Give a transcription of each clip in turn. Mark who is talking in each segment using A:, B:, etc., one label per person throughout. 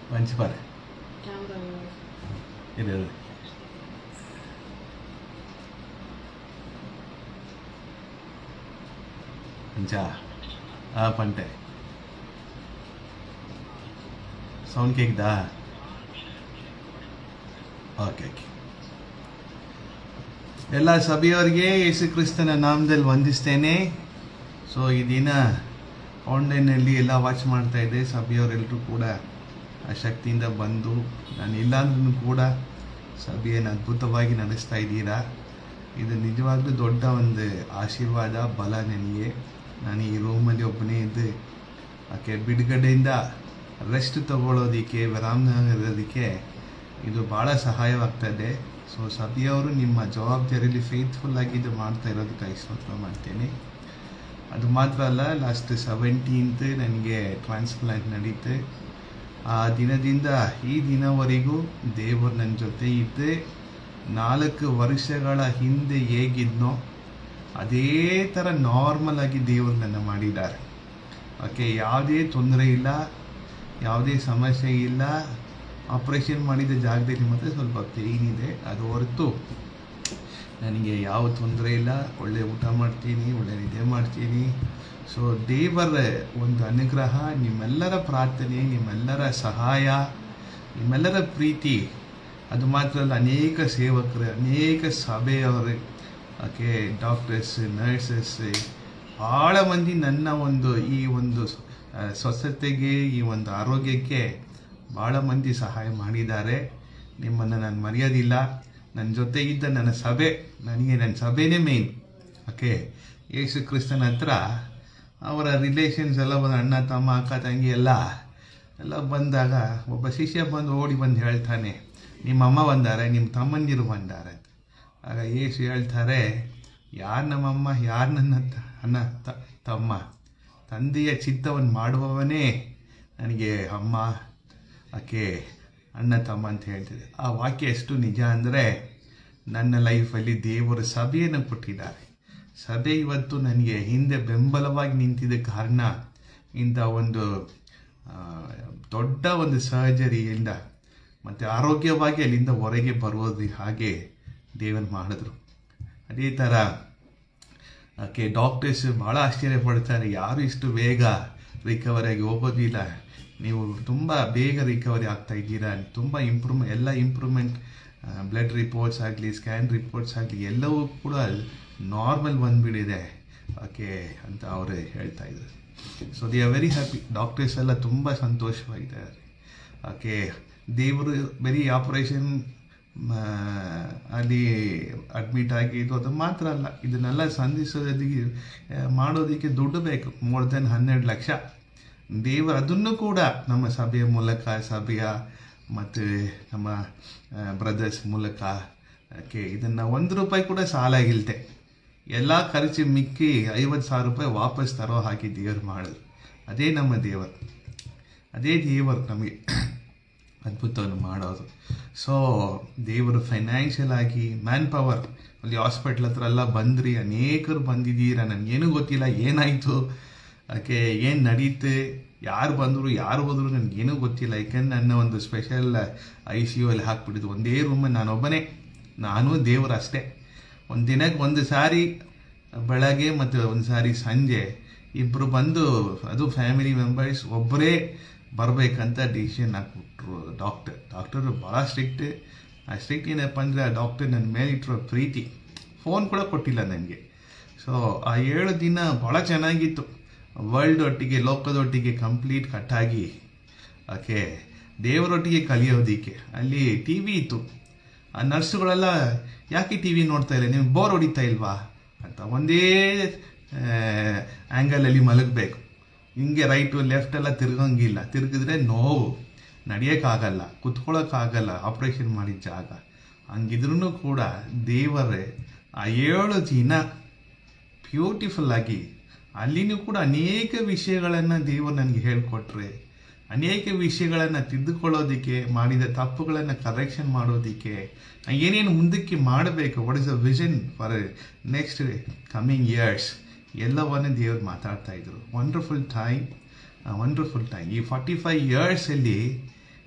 A: ಮಂಚಿಪಾರೆ
B: camera
A: ಇದೆ ಇದೆ. ಮಂಚಾ ಆ ಪಂಟೆ ಸೌಂಡ್ ಕೇಕ್ದಾ ಓಕೆ ಓಕೆ ಎಲ್ಲ ಸಭೆಯವರಿಗೆ ಯೇಸು ಕ್ರಿಸ್ತನ ನಾಮದಲ್ಲಿ ವಂದಿಸ್ತೇನೆ ಸೊ ಈ ದಿನ ಆನ್ಲೈನಲ್ಲಿ ಎಲ್ಲ ವಾಚ್ ಮಾಡ್ತಾ ಇದ್ದೆ ಸಭೆಯವರೆಲ್ಲರೂ ಕೂಡ ಆ ಶಕ್ತಿಯಿಂದ ಬಂದು ನಾನು ಇಲ್ಲಾಂದ್ರೂ ಕೂಡ ಸಭೆಯನ್ನು ಅದ್ಭುತವಾಗಿ ನಡೆಸ್ತಾ ಇದ್ದೀರಾ ಇದು ನಿಜವಾಗ್ಲೂ ದೊಡ್ಡ ಒಂದು ಆಶೀರ್ವಾದ ಬಲ ನನಗೆ ನಾನು ಈ ರೂಮಲ್ಲಿ ಒಬ್ಬನೇ ಇದ್ದು ಆಕೆ ಬಿಡುಗಡೆಯಿಂದ ರೆಸ್ಟ್ ತಗೊಳ್ಳೋದಕ್ಕೆ ವಿರಾಮದಕ್ಕೆ ಇದು ಭಾಳ ಸಹಾಯವಾಗ್ತದೆ ಸೊ ಸಭೆಯವರು ನಿಮ್ಮ ಜವಾಬ್ದಾರಿಯಲ್ಲಿ ಫೇತ್ಫುಲ್ ಆಗಿ ಇದು ಮಾಡ್ತಾ ಇರೋದಕ್ಕೆ ಸ್ತೋತ್ರ ಮಾಡ್ತೇನೆ ಅದು ಮಾತ್ರ ಅಲ್ಲ ಲಾಸ್ಟ್ ಸೆವೆಂಟೀನ್ತ್ ನನಗೆ ಟ್ರಾನ್ಸ್ಪ್ಲಾಂಟ್ ನಡೀತೆ ಆ ದಿನದಿಂದ ಈ ದಿನವರೆಗೂ ದೇವರು ನನ್ನ ಜೊತೆ ಇದ್ದೆ ನಾಲ್ಕು ವರ್ಷಗಳ ಹಿಂದೆ ಹೇಗಿದ್ನೋ ಅದೇ ಥರ ನಾರ್ಮಲ್ ಆಗಿ ದೇವರು ನನ್ನ ಮಾಡಿದ್ದಾರೆ ಓಕೆ ಯಾವುದೇ ತೊಂದರೆ ಇಲ್ಲ ಯಾವುದೇ ಸಮಸ್ಯೆ ಇಲ್ಲ ಆಪ್ರೇಷನ್ ಮಾಡಿದ ಜಾಗದಲ್ಲಿ ಮಾತ್ರ ಸ್ವಲ್ಪ ಪೇಯ್ನ್ ಇದೆ ಅದು ಹೊರತು ನನಗೆ ಯಾವ ತೊಂದರೆ ಇಲ್ಲ ಒಳ್ಳೆ ಊಟ ಮಾಡ್ತೀನಿ ಒಳ್ಳೆ ನಿದ್ದೆ ಮಾಡ್ತೀನಿ ಸೊ ದೇವರ ಒಂದು ಅನುಗ್ರಹ ನಿಮ್ಮೆಲ್ಲರ ಪ್ರಾರ್ಥನೆ ನಿಮ್ಮೆಲ್ಲರ ಸಹಾಯ ನಿಮ್ಮೆಲ್ಲರ ಪ್ರೀತಿ ಅದು ಮಾತ್ರ ಅಲ್ಲ ಅನೇಕ ಸೇವಕರು ಅನೇಕ ಸಭೆಯವರು ಓಕೆ ಡಾಕ್ಟರ್ಸ್ ನರ್ಸಸ್ ಭಾಳ ಮಂದಿ ನನ್ನ ಒಂದು ಈ ಒಂದು ಆ, ಸ್ವಸ್ಥತೆಗೆ ಈ ಒಂದು ಆರೋಗ್ಯಕ್ಕೆ ಭಾಳ ಮಂದಿ ಸಹಾಯ ಮಾಡಿದ್ದಾರೆ ನಿಮ್ಮನ್ನು ನಾನು ಮರೆಯೋದಿಲ್ಲ ನನ್ನ ಜೊತೆ ಇದ್ದ ನನ್ನ ಸಭೆ ನನಗೆ ನನ್ನ ಸಭೆನೇ ಮೇನ್ ಓಕೆ ಯೇಸು ಕ್ರಿಸ್ತನ ಹತ್ರ ಅವರ ರಿಲೇಷನ್ಸ್ ಎಲ್ಲ ಬಂದು ಅಣ್ಣ ತಮ್ಮ ಅಕ್ಕ ತಂಗಿ ಎಲ್ಲ ಎಲ್ಲ ಬಂದಾಗ ಒಬ್ಬ ಶಿಷ್ಯ ಬಂದು ಓಡಿ ಬಂದು ಹೇಳ್ತಾನೆ ನಿಮ್ಮ ಅಮ್ಮ ಬಂದಾರೆ ನಿಮ್ಮ ತಮ್ಮಂದಿರು ಬಂದಾರೆ ಅಂತ ಆಗ ಯೇಸು ಹೇಳ್ತಾರೆ ಯಾರು ನಮ್ಮಮ್ಮ ಯಾರು ನನ್ನ ತ- ಅಣ್ಣ ತ- ತಮ್ಮ ತಂದೆಯ ಚಿತ್ತವನ್ನು ಮಾಡುವವನೇ ನನಗೆ ಅಮ್ಮ ಆಕೆ ಅಣ್ಣ ತಮ್ಮ ಅಂತ ಹೇಳ್ತಿದೆ ಆ ವಾಕ್ಯ ಎಷ್ಟು ನಿಜ ಅಂದರೆ ನನ್ನ ಲೈಫಲ್ಲಿ ದೇವರು ಸಭೆಯನ್ನು ಕೊಟ್ಟಿದ್ದಾರೆ ಸಭೆ ಇವತ್ತು ನನಗೆ ಹಿಂದೆ ಬೆಂಬಲವಾಗಿ ನಿಂತಿದ್ದ ಕಾರಣ ಇಂಥ ಒಂದು ಆ, ದೊಡ್ಡ ಒಂದು ಸರ್ಜರಿಯಿಂದ ಮತ್ತು ಆರೋಗ್ಯವಾಗಿ ಅಲ್ಲಿಂದ ಹೊರಗೆ ಬರೋದು ಹಾಗೆ ದೇವರು ಮಾಡಿದ್ರು ಅದೇ ಥರ ಓಕೆ ಡಾಕ್ಟರ್ಸ್ ಭಾಳ ಆಶ್ಚರ್ಯ ಪಡ್ತಾರೆ ಯಾರು ಇಷ್ಟು ಬೇಗ ರಿಕವರಿ ಆಗಿ ಹೋಗೋದಿಲ್ಲ ನೀವು ತುಂಬ ಬೇಗ ರಿಕವರಿ ಆಗ್ತಾ ಇದ್ದೀರಾ ತುಂಬ ಇಂಪ್ರೂವ್ ಎಲ್ಲ ಇಂಪ್ರೂವ್ಮೆಂಟ್ ಬ್ಲಡ್ ರಿಪೋರ್ಟ್ಸ್ ಆಗಲಿ ಸ್ಕ್ಯಾನ್ ರಿಪೋರ್ಟ್ಸ್ ಆಗಲಿ ಎಲ್ಲವೂ ಕೂಡ ನಾರ್ಮಲ್ ಬಂದ್ಬಿಟ್ಟಿದೆ ಓಕೆ ಅಂತ ಅವರು ಹೇಳ್ತಾ ಇದ್ದಾರೆ so they are very happy doctors ಎಲ್ಲ ತುಂಬ ಸಂತೋಷವಾಗಿದ್ದಾರೆ ಓಕೆ ದೇವರು ಬರೀ ಆಪರೇಷನ್ ಅಲ್ಲಿ ಅಡ್ಮಿಟ್ ಆಗಿದ್ದು ಅದು ಮಾತ್ರ ಅಲ್ಲ ಇದನ್ನೆಲ್ಲ ಸಂಧಿಸೋದಕ್ಕೆ ಆ, ಮಾಡೋದಕ್ಕೆ ದುಡ್ಡು ಬೇಕು ಮೋರ್ ದೆನ್ ಹನ್ನೆರಡು ಲಕ್ಷ ದೇವರು ಅದನ್ನು ಕೂಡ ನಮ್ಮ ಸಭೆಯ ಮೂಲಕ ಸಭೆಯ ಮತ್ತು ನಮ್ಮ ಬ್ರದರ್ಸ್ ಮೂಲಕ ಓಕೆ ಇದನ್ನು ಒಂದು ರೂಪಾಯಿ ಕೂಡ ಸಾಲ ಇಲ್ದೆ ಎಲ್ಲ ಖರ್ಚು ಮಿಕ್ಕಿ ಐವತ್ತು ಸಾವಿರ ರೂಪಾಯಿ ವಾಪಸ್ ತರೋ ಹಾಕಿ ದೇವರು ಮಾಡಿದ್ರು ಅದೇ ನಮ್ಮ ದೇವರು ಅದೇ ದೇವರು ನಮಗೆ ಅದ್ಭುತವನ್ನು ಮಾಡೋದು ಸೊ ದೇವರು ಫೈನಾನ್ಷಿಯಲ್ ಆಗಿ ಮ್ಯಾನ್ ಪವರ್ ಅಲ್ಲಿ ಹಾಸ್ಪಿಟ್ಲ್ ಹತ್ರ ಎಲ್ಲ ಬಂದ್ರಿ ಅನೇಕರು ಬಂದಿದ್ದೀರಾ ನನಗೇನು ಗೊತ್ತಿಲ್ಲ ಏನಾಯಿತು ಅದಕ್ಕೆ ಏನು ನಡೀತೆ ಯಾರು ಬಂದರು ಯಾರು ಹೋದ್ರು ನನಗೇನೂ ಗೊತ್ತಿಲ್ಲ ಯಾಕೆಂದ್ರೆ ನನ್ನ ಒಂದು ಸ್ಪೆಷಲ್ ಐ ಸಿ ಯು ಅಲ್ಲಿ ಹಾಕ್ಬಿಟ್ಟಿದ್ದು ಒಂದೇ ರೂಮಲ್ಲಿ ನಾನೊಬ್ಬನೇ ನಾನು ದೇವರು ಅಷ್ಟೇ ಒಂದು ದಿನಕ್ಕೆ ಒಂದು ಸಾರಿ ಬೆಳಗ್ಗೆ ಮತ್ತು ಒಂದು ಸಾರಿ ಸಂಜೆ ಇಬ್ಬರು ಬಂದು ಅದು ಫ್ಯಾಮಿಲಿ ಮೆಂಬರ್ಸ್ ಒಬ್ಬರೇ ಬರಬೇಕಂತ ಡಿಸಿಷನ್ ಹಾಕ್ಬಿಟ್ರು ಡಾಕ್ಟರ್ ಡಾಕ್ಟರ್ ಭಾಳ ಸ್ಟ್ರಿಕ್ಟ್ ಆ ಸ್ಟ್ರಿಕ್ಟ್ ಏನಪ್ಪ ಅಂದರೆ ಆ ಡಾಕ್ಟರ್ ನನ್ನ ಮೇಲೆ ಇಟ್ಟಿರೋ ಪ್ರೀತಿ ಫೋನ್ ಕೂಡ ಕೊಟ್ಟಿಲ್ಲ ನನಗೆ ಸೊ ಆ ಏಳು ದಿನ ಭಾಳ ಚೆನ್ನಾಗಿತ್ತು ವರ್ಲ್ಡ್ ಒಟ್ಟಿಗೆ ಲೋಕದೊಟ್ಟಿಗೆ ಕಂಪ್ಲೀಟ್ ಕಟ್ಟಾಗಿ ಓಕೆ ದೇವರೊಟ್ಟಿಗೆ ಕಲಿಯೋದಿಕ್ಕೆ ಅಲ್ಲಿ ಟಿ ವಿ ಇತ್ತು ಆ ನರ್ಸುಗಳೆಲ್ಲ ಯಾಕೆ ಟಿ ವಿ ನೋಡ್ತಾ ಇಲ್ಲ ನೀವು ಬೋರ್ ಹೊಡಿತಾ ಇಲ್ವಾ ಅಂತ ಒಂದೇ ಆ್ಯಂಗಲಲ್ಲಿ ಮಲಗಬೇಕು ಹಿಂಗೆ ರೈಟು ಲೆಫ್ಟ್ ಎಲ್ಲ ತಿರ್ಗಂಗಿಲ್ಲ ತಿರುಗಿದ್ರೆ ನೋವು ನಡೆಯೋಕ್ಕಾಗಲ್ಲ ಕುತ್ಕೊಳ್ಳೋಕ್ಕಾಗಲ್ಲ ಆಪ್ರೇಷನ್ ಮಾಡಿದ ಜಾಗ ಹಂಗಿದ್ರೂ ಕೂಡ ದೇವರೇ ಆ ಏಳು ದಿನ ಬ್ಯೂಟಿಫುಲ್ ಆಗಿ ಅಲ್ಲಿನೂ ಕೂಡ ಅನೇಕ ವಿಷಯಗಳನ್ನು ದೇವರು ನನಗೆ ಹೇಳಿಕೊಟ್ರೆ ಅನೇಕ ವಿಷಯಗಳನ್ನು ತಿದ್ದುಕೊಳ್ಳೋದಕ್ಕೆ ಮಾಡಿದ ತಪ್ಪುಗಳನ್ನು ಕರೆಕ್ಷನ್ ಮಾಡೋದಕ್ಕೆ ನಾ ಏನೇನು ಮುಂದಕ್ಕೆ ಮಾಡಬೇಕು what is a vision for next coming years ಎಲ್ಲವನ್ನೂ ದೇವರು ಮಾತಾಡ್ತಾ ಇದ್ರು ವಂಡರ್ಫುಲ್ ಟೈಮ್ ವಂಡರ್ಫುಲ್ ಟೈಮ್ ಈ ಫಾರ್ಟಿ ಫೈವ್ ಇಯರ್ಸಲ್ಲಿ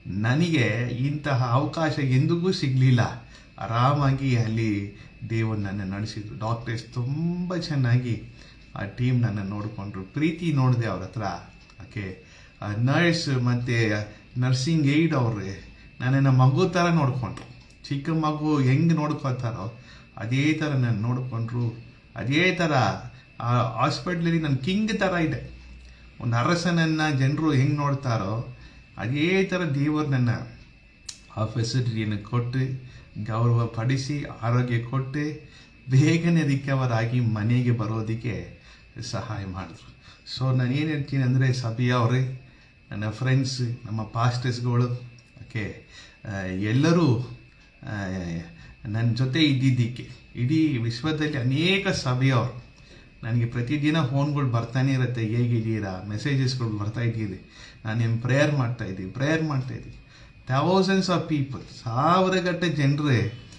A: ನನಗೆ ಇಂತಹ ಅವಕಾಶ ಎಂದಿಗೂ ಸಿಗಲಿಲ್ಲ ಆರಾಮಾಗಿ ಅಲ್ಲಿ ದೇವರು ನನ್ನ ನಡೆಸಿದ್ರು ಡಾಕ್ಟರ್ಸ್ ತುಂಬ ಚೆನ್ನಾಗಿ ಆ ಟೀಮ್ ನನ್ನ ನೋಡಿಕೊಂಡ್ರು ಪ್ರೀತಿ ನೋಡಿದೆ ಅವ್ರ ಹತ್ರ ಓಕೆ ನರ್ಸ್ ಮತ್ತು ನರ್ಸಿಂಗ್ ಏಯ್ಡ್ ಅವ್ರೆ ನನ್ನನ್ನು ಮಗು ಥರ ನೋಡಿಕೊಂಡ್ರು ಚಿಕ್ಕ ಮಗು ಹೆಂಗೆ ನೋಡ್ಕೊತಾರೋ ಅದೇ ಥರ ನಾನು ನೋಡಿಕೊಂಡ್ರು ಅದೇ ಥರ ಆ ಹಾಸ್ಪಿಟ್ಲಲ್ಲಿ ನನ್ನ ಕಿಂಗ್ ಥರ ಇದೆ ಒಂದು ಅರಸನನ್ನು ಜನರು ಹೆಂಗೆ ನೋಡ್ತಾರೋ ಅದೇ ಥರ ದೇವರು ನನ್ನ ಆ ಫೆಸಿಲಿಟಿಯನ್ನು ಕೊಟ್ಟು ಗೌರವ ಪಡಿಸಿ ಆರೋಗ್ಯ ಕೊಟ್ಟು ಬೇಗನೆ ರಿಕವರ್ ಆಗಿ ಮನೆಗೆ ಬರೋದಕ್ಕೆ ಸಹಾಯ ಮಾಡಿದ್ರು ಸೊ ನಾನು ಏನು ಹೇಳ್ತೀನಿ ಅಂದರೆ ಸಭೆಯವ್ರೆ ನನ್ನ ಫ್ರೆಂಡ್ಸ್ ನಮ್ಮ ಪಾಸ್ಟರ್ಸ್ಗಳು ಓಕೆ ಎಲ್ಲರೂ ನನ್ನ ಜೊತೆ ಇದ್ದಿದ್ದಕ್ಕೆ ಇಡೀ ವಿಶ್ವದಲ್ಲಿ ಅನೇಕ ಸಭೆಯವರು ನನಗೆ ಪ್ರತಿದಿನ ಫೋನ್ಗಳು ಬರ್ತಾನೆ ಇರುತ್ತೆ ಹೇಗಿದ್ದೀರಾ ಮೆಸೇಜಸ್ಗಳು ಬರ್ತಾ ಇದ್ದೀರಿ ನಾನು ನಿಮ್ಮ ಪ್ರೇಯರ್ ಮಾಡ್ತಾ ಇದ್ದೀನಿ ಪ್ರೇಯರ್ ಮಾಡ್ತಾ ಇದ್ದೀನಿ ಥೌಸಂಡ್ಸ್ ಆಫ್ ಪೀಪಲ್ ಸಾವಿರಗಟ್ಟೆ ಜನರೇ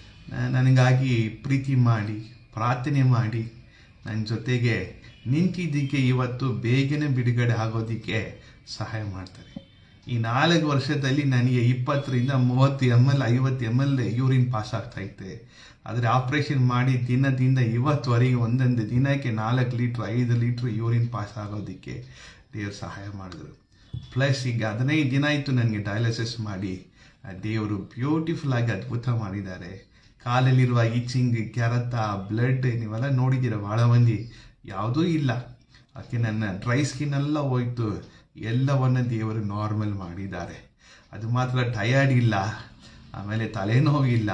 A: ನನಗಾಗಿ ಪ್ರೀತಿ ಮಾಡಿ ಪ್ರಾರ್ಥನೆ ಮಾಡಿ ನನ್ನ ಜೊತೆಗೆ ನಿಂತಿದ್ದಕ್ಕೆ ಇವತ್ತು ಬೇಗನೆ ಬಿಡುಗಡೆ ಆಗೋದಕ್ಕೆ ಸಹಾಯ ಮಾಡ್ತಾರೆ ಈ ನಾಲ್ಕು ವರ್ಷದಲ್ಲಿ ನನಗೆ ಇಪ್ಪತ್ತರಿಂದ ಮೂವತ್ತು ಎಮ್ ಎಲ್ ಐವತ್ತು ಎಮ್ ಎಲ್ ಯೂರಿನ್ ಪಾಸ್ ಆಗ್ತಾ ಇತ್ತೆ ಆದರೆ ಆಪ್ರೇಷನ್ ಮಾಡಿ ದಿನದಿಂದ ಇವತ್ತುವರೆಗೆ ಒಂದೊಂದು ದಿನಕ್ಕೆ ನಾಲ್ಕು ಲೀಟ್ರ್ ಐದು ಲೀಟ್ರ್ ಯೂರಿನ್ ಪಾಸ್ ಆಗೋದಕ್ಕೆ ದೇವರು ಸಹಾಯ ಮಾಡಿದ್ರು ಪ್ಲಸ್ ಈಗ ಹದಿನೈದು ದಿನ ಆಯಿತು ನನಗೆ ಡಯಾಲಿಸಿಸ್ ಮಾಡಿ ದೇವರು ಬ್ಯೂಟಿಫುಲ್ ಆಗಿ ಅದ್ಭುತ ಮಾಡಿದ್ದಾರೆ ಕಾಲಲ್ಲಿರುವ ಈಚಿಂಗ್ ಕೆರತ ಬ್ಲಡ್ ನೀವೆಲ್ಲ ನೋಡಿದ್ದೀರ ಭಾಳ ಮಂದಿ ಯಾವುದೂ ಇಲ್ಲ ಆಕೆ ನನ್ನ ಡ್ರೈ ಸ್ಕಿನ್ ಎಲ್ಲ ಹೋಯ್ತು ಎಲ್ಲವನ್ನ ದೇವರು ನಾರ್ಮಲ್ ಮಾಡಿದ್ದಾರೆ ಅದು ಮಾತ್ರ ಟಯರ್ಡ್ ಇಲ್ಲ ಆಮೇಲೆ ತಲೆನೋವಿಲ್ಲ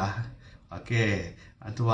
A: ಓಕೆ ಅಥವಾ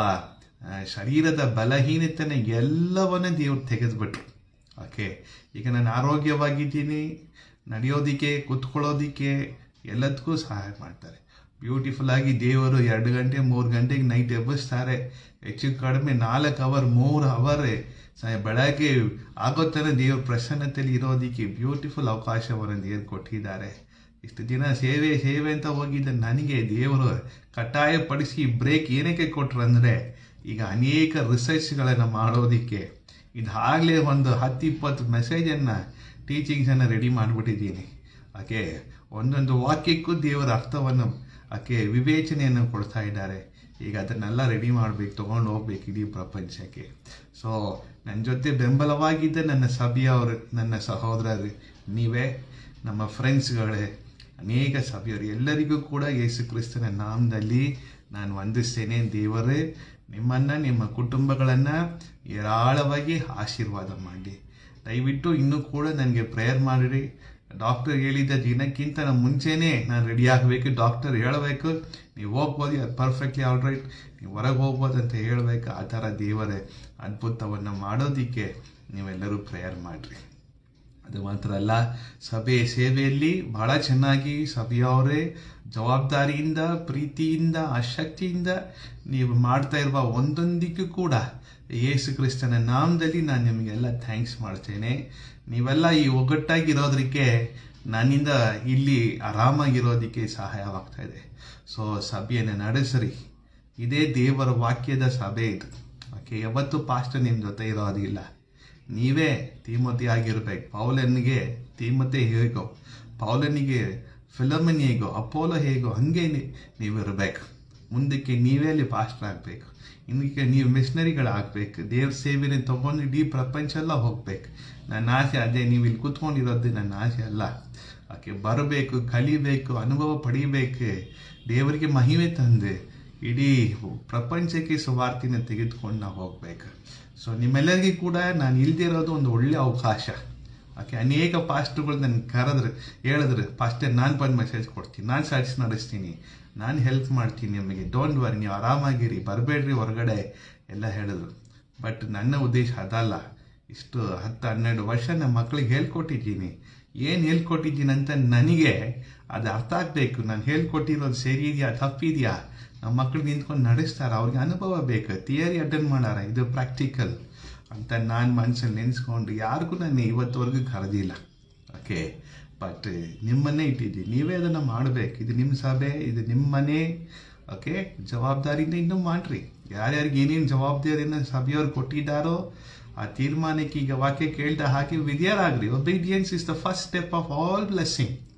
A: ಶರೀರದ ಬಲಹೀನತೆನ ಎಲ್ಲವನ್ನ ದೇವರು ತೆಗೆದುಬಿಟ್ರು ಓಕೆ ಈಗ ನಾನು ಆರೋಗ್ಯವಾಗಿದ್ದೀನಿ ನಡೆಯೋದಕ್ಕೆ ಕೂತ್ಕೊಳ್ಳೋದಕ್ಕೆ ಎಲ್ಲದಕ್ಕೂ ಸಹಾಯ ಮಾಡ್ತಾರೆ ಬ್ಯೂಟಿಫುಲ್ ಆಗಿ ದೇವರು ಎರಡು ಗಂಟೆ ಮೂರು ಗಂಟೆಗೆ ನೈಟ್ ಎಬ್ಬಿಸ್ತಾರೆ ಹೆಚ್ಚು ಕಡಿಮೆ ನಾಲ್ಕು ಅವರ್ ಮೂರು ಅವರ್ ಬೆಳಗ್ಗೆ ಆಗೋ ಥರ ದೇವ್ರ ಪ್ರಸನ್ನತೆಯಲ್ಲಿ ಇರೋದಕ್ಕೆ ಬ್ಯೂಟಿಫುಲ್ ಅವಕಾಶವನ್ನು ದೇವರು ಕೊಟ್ಟಿದ್ದಾರೆ ಇಷ್ಟು ದಿನ ಸೇವೆ ಸೇವೆ ಅಂತ ಹೋಗಿದ್ದ ನನಗೆ ದೇವರು ಕಡ್ಡಾಯಪಡಿಸಿ ಬ್ರೇಕ್ ಏನಕ್ಕೆ ಕೊಟ್ರು ಅಂದರೆ ಈಗ ಅನೇಕ ರಿಸರ್ಚ್ಗಳನ್ನು ಮಾಡೋದಕ್ಕೆ ಇದಾಗಲೇ ಒಂದು ಹತ್ತು ಇಪ್ಪತ್ತು ಮೆಸೇಜನ್ನು ಟೀಚಿಂಗ್ಸನ್ನು ರೆಡಿ ಮಾಡಿಬಿಟ್ಟಿದ್ದೀನಿ ಓಕೆ ಒಂದೊಂದು ವಾಕ್ಯಕ್ಕೂ ದೇವರ ಅರ್ಥವನ್ನು ಆಕೆ ವಿವೇಚನೆಯನ್ನು ಕೊಡ್ತಾ ಇದ್ದಾರೆ ಈಗ ಅದನ್ನೆಲ್ಲ ರೆಡಿ ಮಾಡಬೇಕು ತೊಗೊಂಡು ಹೋಗ್ಬೇಕು ಇಡೀ ಪ್ರಪಂಚಕ್ಕೆ ಸೊ ನನ್ನ ಜೊತೆ ಬೆಂಬಲವಾಗಿದ್ದ ನನ್ನ ಸಭೆಯವರು ನನ್ನ ಸಹೋದರರು ನೀವೇ ನಮ್ಮ ಫ್ರೆಂಡ್ಸ್ಗಳೇ ಅನೇಕ ಸಭೆಯವರು ಎಲ್ಲರಿಗೂ ಕೂಡ ಯೇಸು ಕ್ರಿಸ್ತನ ನಾಮದಲ್ಲಿ ನಾನು ವಂದಿಸ್ತೇನೆ ದೇವರೇ ನಿಮ್ಮನ್ನು ನಿಮ್ಮ ಕುಟುಂಬಗಳನ್ನು ಏರಾಳವಾಗಿ ಆಶೀರ್ವಾದ ಮಾಡಿ ದಯವಿಟ್ಟು ಇನ್ನೂ ಕೂಡ ನನಗೆ ಪ್ರೇಯರ್ ಮಾಡಿರಿ ಡಾಕ್ಟರ್ ಹೇಳಿದ ದಿನಕ್ಕಿಂತ ನಾನು ಮುಂಚೆನೇ ನಾನು ರೆಡಿ ಆಗಬೇಕು ಡಾಕ್ಟರ್ ಹೇಳಬೇಕು ನೀವು ಹೋಗ್ಬೋದು ಅದು ಪರ್ಫೆಕ್ಟ್ಲಿ ಆಲ್ ರೈಟ್ ನೀವು ಹೊರಗೆ ಹೋಗ್ಬೋದು ಅಂತ ಹೇಳಬೇಕು ಆ ಥರ ದೇವರೇ ಅದ್ಭುತವನ್ನು ಮಾಡೋದಕ್ಕೆ ನೀವೆಲ್ಲರೂ ಪ್ರೇಯರ್ ಮಾಡಿರಿ ಅದು ಮಾತ್ರ ಅಲ್ಲ ಸಭೆ ಸೇವೆಯಲ್ಲಿ ಬಹಳ ಚೆನ್ನಾಗಿ ಸಭೆಯವರೇ ಜವಾಬ್ದಾರಿಯಿಂದ ಪ್ರೀತಿಯಿಂದ ಆಸಕ್ತಿಯಿಂದ ನೀವು ಮಾಡ್ತಾ ಇರುವ ಒಂದೊಂದಿಗೂ ಕೂಡ ಯೇಸು ಕ್ರಿಸ್ತನ ನಾಮದಲ್ಲಿ ನಾನು ನಿಮಗೆಲ್ಲ ಥ್ಯಾಂಕ್ಸ್ ಮಾಡ್ತೇನೆ ನೀವೆಲ್ಲ ಈ ಒಗ್ಗಟ್ಟಾಗಿರೋದಕ್ಕೆ ನನ್ನಿಂದ ಇಲ್ಲಿ ಆರಾಮಾಗಿರೋದಕ್ಕೆ ಸಹಾಯವಾಗ್ತಾ ಇದೆ ಸೊ ಸಭೆಯನ್ನು ನಡೆಸ್ರಿ ಇದೇ ದೇವರ ವಾಕ್ಯದ ಸಭೆ ಇದು ಓಕೆ ಯಾವತ್ತೂ ಪಾಸ್ಟರ್ ನಿಮ್ಮ ಜೊತೆ ಇರೋದಿಲ್ಲ ನೀವೇ ತೀಮತಿ ಆಗಿರ್ಬೇಕು ಪೌಲನಿಗೆ ತೀಮತೆ ಹೇಗೋ ಪೌಲನಿಗೆ ಫಿಲಮನ್ ಹೇಗೋ ಅಪೋಲೋ ಹೇಗೋ ಹಂಗೆ ನೀವು ಇರಬೇಕು ಮುಂದಕ್ಕೆ ನೀವೇ ಅಲ್ಲಿ ಪಾಸ್ಟರ್ ಆಗಬೇಕು ಇನ್ನಕ್ಕೆ ನೀವು ಮಿಷನರಿಗಳಾಗಬೇಕು ದೇವ್ರ ಸೇವೆನ ತೊಗೊಂಡು ಇಡೀ ಪ್ರಪಂಚ ಎಲ್ಲ ಹೋಗ್ಬೇಕು ನನ್ನ ಆಸೆ ಅದೇ ನೀವು ಇಲ್ಲಿ ಕೂತ್ಕೊಂಡಿರೋದು ನನ್ನ ಆಸೆ ಅಲ್ಲ ಆಕೆ ಬರಬೇಕು ಕಲಿಬೇಕು ಅನುಭವ ಪಡಿಬೇಕು ದೇವರಿಗೆ ಮಹಿಮೆ ತಂದೆ ಇಡೀ ಪ್ರಪಂಚಕ್ಕೆ ಸುವಾರ್ತಿನ ತೆಗೆದುಕೊಂಡು ನಾವು ಹೋಗ್ಬೇಕು ಸೊ ನಿಮ್ಮೆಲ್ಲರಿಗೂ ಕೂಡ ನಾನು ಇಲ್ದಿರೋದು ಒಂದು ಒಳ್ಳೆ ಅವಕಾಶ ಓಕೆ ಅನೇಕ ಪಾಸ್ಟ್ರುಗಳು ನನ್ನ ಕರೆದ್ರೆ ಹೇಳಿದ್ರೆ ಪಾಸ್ಟರ್ ನಾನು ಬಂದು ಮೆಸೇಜ್ ಕೊಡ್ತೀನಿ ನಾನು ಸರ್ಚ್ ನಡೆಸ್ತೀನಿ ನಾನು ಹೆಲ್ಪ್ ಮಾಡ್ತೀನಿ ನಿಮಗೆ ಡೋಂಟ್ ವರಿ ನೀವು ಆರಾಮಾಗಿರಿ ಬರಬೇಡ್ರಿ ಹೊರಗಡೆ ಎಲ್ಲ ಹೇಳಿದ್ರು ಬಟ್ ನನ್ನ ಉದ್ದೇಶ ಅದಲ್ಲ ಇಷ್ಟು ಹತ್ತು ಹನ್ನೆರಡು ವರ್ಷ ನಮ್ಮ ಮಕ್ಕಳಿಗೆ ಹೇಳ್ಕೊಟ್ಟಿದ್ದೀನಿ ಏನು ಹೇಳ್ಕೊಟ್ಟಿದ್ದೀನಿ ಅಂತ ನನಗೆ ಅದು ಅರ್ಥ ಆಗಬೇಕು ನಾನು ಹೇಳ್ಕೊಟ್ಟಿರೋದು ಸರಿ ಇದೆಯಾ ತಪ್ಪಿದೆಯಾ ನಮ್ಮ ಮಕ್ಕಳು ನಿಂತ್ಕೊಂಡು ನಡೆಸ್ತಾರೆ ಅವ್ರಿಗೆ ಅನುಭವ ಬೇಕು ಥಿಯರಿ ಅಟೆಂಡ್ ಮಾಡಾರ ಇದು ಪ್ರಾಕ್ಟಿಕಲ್ ಅಂತ ನಾನು ಮನಸ್ಸಲ್ಲಿ ನೆನೆಸ್ಕೊಂಡು ಯಾರಿಗೂ ನಾನು ಇವತ್ತುವರೆಗೂ ಕರೆದಿಲ್ಲ ಓಕೆ ಬಟ್ ನಿಮ್ಮನ್ನೇ ಇಟ್ಟಿದ್ದೀನಿ ನೀವೇ ಅದನ್ನು ಮಾಡಬೇಕು ಇದು ನಿಮ್ಮ ಸಭೆ ಇದು ನಿಮ್ಮ ಮನೆ ಓಕೆ ಜವಾಬ್ದಾರಿಯಿಂದ ಇನ್ನೂ ಮಾಡಿರಿ ಯಾರ್ಯಾರಿಗೆ ಏನೇನು ಜವಾಬ್ದಾರಿಯನ್ನು ಸಭೆಯವ್ರು ಕೊಟ್ಟಿದ್ದಾರೋ ಆ ತೀರ್ಮಾನಕ್ಕೆ ಈಗ ವಾಕ್ಯ ಕೇಳ್ದ ಹಾಗೆ ವಿದ್ಯಾರಾಗ್ರಿ obedience is the first step of all blessing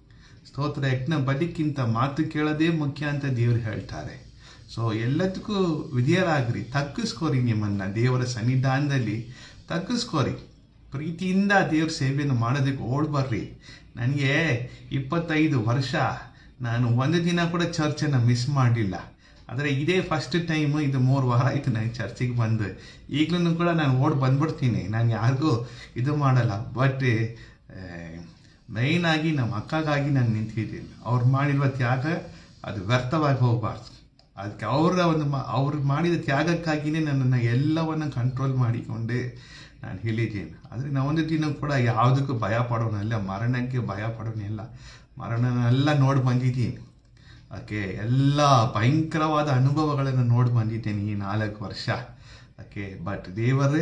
A: ಸ್ತೋತ್ರ ಯಜ್ಞ ಬಲಿಕ್ಕಿಂತ ಮಾತು ಕೇಳೋದೇ ಮುಖ್ಯ ಅಂತ ದೇವರು ಹೇಳ್ತಾರೆ ಸೊ ಎಲ್ಲದಕ್ಕೂ ವಿಧಿಯರಾಗ್ರಿ ತಗ್ಗಿಸ್ಕೋರಿ ನಿಮ್ಮನ್ನ ದೇವರ ಸನ್ನಿಧಾನದಲ್ಲಿ ತಗ್ಗಿಸ್ಕೋರಿ ಪ್ರೀತಿಯಿಂದ ದೇವ್ರ ಸೇವೆಯನ್ನು ಮಾಡೋದಕ್ಕೆ ಓಡ್ಬರ್ರಿ ನನಗೆ ಇಪ್ಪತ್ತೈದು ವರ್ಷ ನಾನು ಒಂದು ದಿನ ಕೂಡ ಚರ್ಚನ್ನು ಮಿಸ್ ಮಾಡಲಿಲ್ಲ ಆದರೆ ಇದೇ ಫಸ್ಟ್ ಟೈಮ್ ಇದು ಮೂರು ವಾರ ಆಯಿತು ನನಗೆ ಚರ್ಚಿಗೆ ಬಂದು ಈಗಲೂ ಕೂಡ ನಾನು ಓಡ್ ಬಂದ್ಬಿಡ್ತೀನಿ ನಾನು ಯಾರಿಗೂ ಇದು ಮಾಡಲ್ಲ ಬಟ್ ಮೈನ್ ಆಗಿ ನಮ್ಮ ಅಕ್ಕಗಾಗಿ ನಾನು ನಿಂತಿದ್ದೀನಿ ಅವ್ರು ಮಾಡಿರುವ ತ್ಯಾಗ ಅದು ವ್ಯರ್ಥವಾಗಿ ಹೋಗಬಾರ್ದು ಅದಕ್ಕೆ ಅವರ ಒಂದು ಮಾ ಅವ್ರು ಮಾಡಿದ ತ್ಯಾಗಕ್ಕಾಗಿಯೇ ನನ್ನನ್ನು ಎಲ್ಲವನ್ನು ಕಂಟ್ರೋಲ್ ಮಾಡಿಕೊಂಡೆ ನಾನು ಹೇಳಿದ್ದೇನೆ ಆದರೆ ನಾವು ಒಂದು ದಿನ ಕೂಡ ಯಾವುದಕ್ಕೂ ಭಯ ಪಡೋನಲ್ಲ ಮರಣಕ್ಕೆ ಭಯ ಪಡೋನಿಲ್ಲ ಮರಣನೆಲ್ಲ ನೋಡಿ ಬಂದಿದ್ದೀನಿ ಓಕೆ ಎಲ್ಲ ಭಯಂಕರವಾದ ಅನುಭವಗಳನ್ನು ನೋಡಿ ಬಂದಿದ್ದೇನೆ ಈ ನಾಲ್ಕು ವರ್ಷ ಓಕೆ ಬಟ್ ದೇವರೇ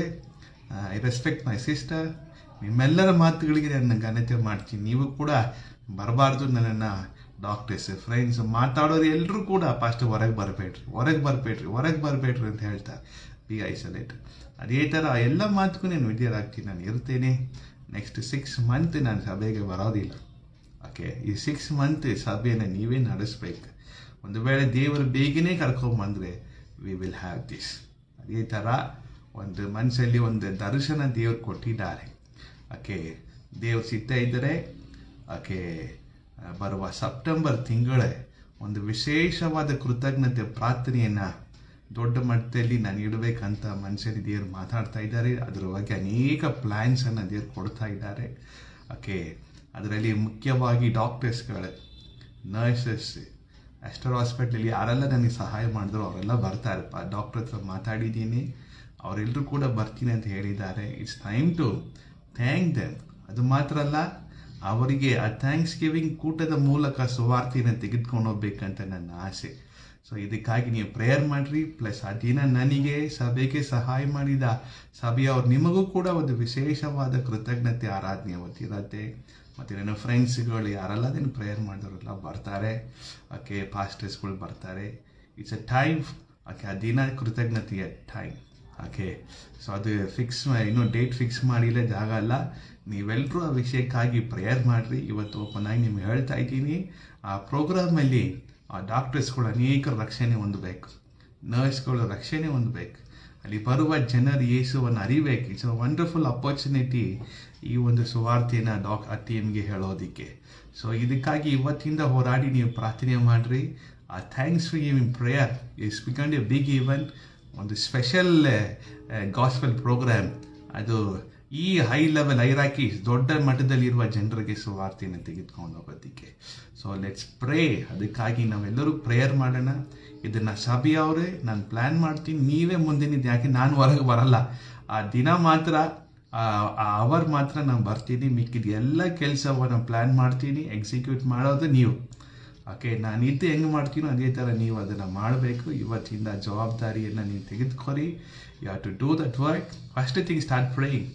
A: ಐ ರೆಸ್ಪೆಕ್ಟ್ ಮೈ ಸಿಸ್ಟರ್ ನಿಮ್ಮೆಲ್ಲರ ಮಾತುಗಳಿಗೆ ನನ್ನ ಘನತೆ ಮಾಡ್ತೀನಿ ನೀವು ಕೂಡ ಬರಬಾರ್ದು ನನ್ನನ್ನು ಡಾಕ್ಟರ್ಸ್ ಫ್ರೆಂಡ್ಸ್ ಮಾತಾಡೋರು ಎಲ್ಲರೂ ಕೂಡ ಫಸ್ಟ್ ಹೊರಗೆ ಬರಬೇಡ್ರಿ ಹೊರಗೆ ಬರಬೇಡ್ರಿ ಹೊರಗೆ ಬರಬೇಡ್ರಿ ಅಂತ ಹೇಳ್ತಾರೆ ಬಿ ಐಸೋಲೇಟ್ ಅದೇ ಥರ ಎಲ್ಲ ಮಾತುಗೂ ನಾನು ವಿದ್ಯರಾಗ್ತೀನಿ ನಾನು ಇರ್ತೇನೆ ನೆಕ್ಸ್ಟ್ ಸಿಕ್ಸ್ ಮಂತ್ ನಾನು ಸಭೆಗೆ ಬರೋದಿಲ್ಲ ಓಕೆ ಈ ಸಿಕ್ಸ್ ಮಂತ್ ಸಭೆಯನ್ನು ನೀವೇ ನಡೆಸ್ಬೇಕು ಒಂದು ವೇಳೆ ದೇವರು ಬೇಗನೆ ಕರ್ಕೊಂಬಂದ್ರೆ ವಿ ವಿಲ್ ಹ್ಯಾವ್ ದಿಸ್ ಅದೇ ಥರ ಒಂದು ಮನಸ್ಸಲ್ಲಿ ಒಂದು ದರ್ಶನ ದೇವ್ರು ಕೊಟ್ಟಿದ್ದಾರೆ ಓಕೆ ದೇವ್ರು ಸಿಗ್ತಾ ಇದ್ದರೆ ಓಕೆ ಬರುವ ಸೆಪ್ಟೆಂಬರ್ ತಿಂಗಳೇ ಒಂದು ವಿಶೇಷವಾದ ಕೃತಜ್ಞತೆ ಪ್ರಾರ್ಥನೆಯನ್ನು ದೊಡ್ಡ ಮಟ್ಟದಲ್ಲಿ ನಾನು ಇಡಬೇಕಂತ ಮನಸ್ಸಲ್ಲಿ ದೇವರು ಮಾತಾಡ್ತಾ ಇದ್ದಾರೆ ಅದರ ಬಗ್ಗೆ ಅನೇಕ ಪ್ಲ್ಯಾನ್ಸನ್ನು ದೇವ್ರು ಕೊಡ್ತಾ ಇದ್ದಾರೆ ಓಕೆ ಅದರಲ್ಲಿ ಮುಖ್ಯವಾಗಿ ಡಾಕ್ಟರ್ಸ್ಗಳು ನರ್ಸಸ್ ಅಸ್ಟರ್ ಹಾಸ್ಪಿಟ್ಲಲ್ಲಿ ಯಾರೆಲ್ಲ ನನಗೆ ಸಹಾಯ ಮಾಡಿದ್ರು ಅವರೆಲ್ಲ ಬರ್ತಾರೆ ಡಾಕ್ಟರ್ ಹತ್ರ ಮಾತಾಡಿದ್ದೀನಿ ಅವರೆಲ್ಲರೂ ಕೂಡ ಬರ್ತೀನಿ ಅಂತ ಹೇಳಿದ್ದಾರೆ it's time to thank them ಅದು ಮಾತ್ರ ಅಲ್ಲ ಅವರಿಗೆ ಆ ಥ್ಯಾಂಕ್ಸ್ ಗಿವಿಂಗ್ ಕೂಟದ ಮೂಲಕ ಸುವಾರ್ತಿನ ತೆಗೆದುಕೊಂಡು ಹೋಗ್ಬೇಕಂತ ನನ್ನ ಆಸೆ ಸೊ ಇದಕ್ಕಾಗಿ ನೀವು ಪ್ರೇಯರ್ ಮಾಡಿರಿ ಪ್ಲಸ್ ಆ ದಿನ ನನಗೆ ಸಭೆಗೆ ಸಹಾಯ ಮಾಡಿದ ಸಭೆಯವ್ರು ನಿಮಗೂ ಕೂಡ ಒಂದು ವಿಶೇಷವಾದ ಕೃತಜ್ಞತೆ ಆರಾಧನೆ ಅವತ್ತಿರತ್ತೆ ಮತ್ತು ನನ್ನ ಫ್ರೆಂಡ್ಸ್ಗಳು ಯಾರೆಲ್ಲ ಅದನ್ನು ಪ್ರೇಯರ್ ಮಾಡಿದವರೆಲ್ಲ ಬರ್ತಾರೆ ಓಕೆ ಪಾಸ್ಟರ್ಸ್ಗಳು ಬರ್ತಾರೆ ಇಟ್ಸ್ ಅ ಟೈಮ್ ಓಕೆ ಆ ದಿನ ಕೃತಜ್ಞತೆಯ ಟೈಮ್ ಓಕೆ ಸೊ ಅದು ಫಿಕ್ಸ್ ಇನ್ನೂ ಡೇಟ್ ಫಿಕ್ಸ್ ಮಾಡಿಲ್ಲ ಜಾಗ ಅಲ್ಲ ನೀವೆಲ್ಲರೂ ಆ ವಿಷಯಕ್ಕಾಗಿ ಪ್ರೇಯರ್ ಮಾಡಿರಿ ಇವತ್ತು ಓಪನ್ ಆಗಿ ನಿಮ್ಗೆ ಹೇಳ್ತಾ ಇದ್ದೀನಿ ಆ ಪ್ರೋಗ್ರಾಮಲ್ಲಿ ಆ ಡಾಕ್ಟರ್ಸ್ಗಳು ಅನೇಕ ರಕ್ಷಣೆ ಹೊಂದಬೇಕು ನರ್ಸ್ಗಳು ರಕ್ಷಣೆ ಹೊಂದಬೇಕು ಅಲ್ಲಿ ಬರುವ ಜನರು ಯೇಸುವನ್ನು ಅರಿಬೇಕು ಇಟ್ಸ್ ಅ ವಂಡರ್ಫುಲ್ ಅಪರ್ಚುನಿಟಿ ಈ ಒಂದು ಸುವಾರ್ತೆನ ಡಾಕ್ ಆ ಟೀಮ್ಗೆ ಹೇಳೋದಕ್ಕೆ ಸೊ ಇದಕ್ಕಾಗಿ ಇವತ್ತಿಂದ ಹೋರಾಡಿ ನೀವು ಪ್ರಾರ್ಥನೆ ಮಾಡಿರಿ ಆ thanks for giving prayer is become a big event ಒಂದು ಸ್ಪೆಷಲ್ ಗಾಸ್ಪೆಲ್ ಪ್ರೋಗ್ರಾಮ್ ಅದು ಈ ಹೈ ಲೆವೆಲ್ ಐರಾಕಿ ದೊಡ್ಡ ಮಟ್ಟದಲ್ಲಿರುವ ಜನರಿಗೆ ಸುವಾರ್ತೆಯನ್ನು ತೆಗೆದುಕೊಂಡು ಹೋಗೋದಕ್ಕೆ ಸೊ ಲೆಟ್ಸ್ ಪ್ರೇ ಅದಕ್ಕಾಗಿ ನಾವೆಲ್ಲರೂ ಪ್ರೇಯರ್ ಮಾಡೋಣ ಇದನ್ನು ಸಭೆಯವರೇ ನಾನು ಪ್ಲ್ಯಾನ್ ಮಾಡ್ತೀನಿ ನೀವೇ ಮುಂದಿನಿದ್ದು ಯಾಕೆ ನಾನು ಹೊರಗೆ ಬರಲ್ಲ ಆ ದಿನ ಮಾತ್ರ ಆ ಅವರ್ ಮಾತ್ರ ನಾನು ಬರ್ತೀನಿ ಮಿಕ್ಕಿದ ಎಲ್ಲ ಕೆಲಸವನ್ನು ಪ್ಲ್ಯಾನ್ ಮಾಡ್ತೀನಿ ಎಕ್ಸಿಕ್ಯೂಟ್ ಮಾಡೋದು ನೀವು ಓಕೆ ನಾನು ಇದ್ದು ಹೆಂಗೆ ಮಾಡ್ತೀನೋ ಅದೇ ಥರ ನೀವು ಅದನ್ನು ಮಾಡಬೇಕು ಇವತ್ತಿಂದ ಜವಾಬ್ದಾರಿಯನ್ನು ನೀವು ತೆಗೆದುಕೊರಿ you have to do that work first thing start praying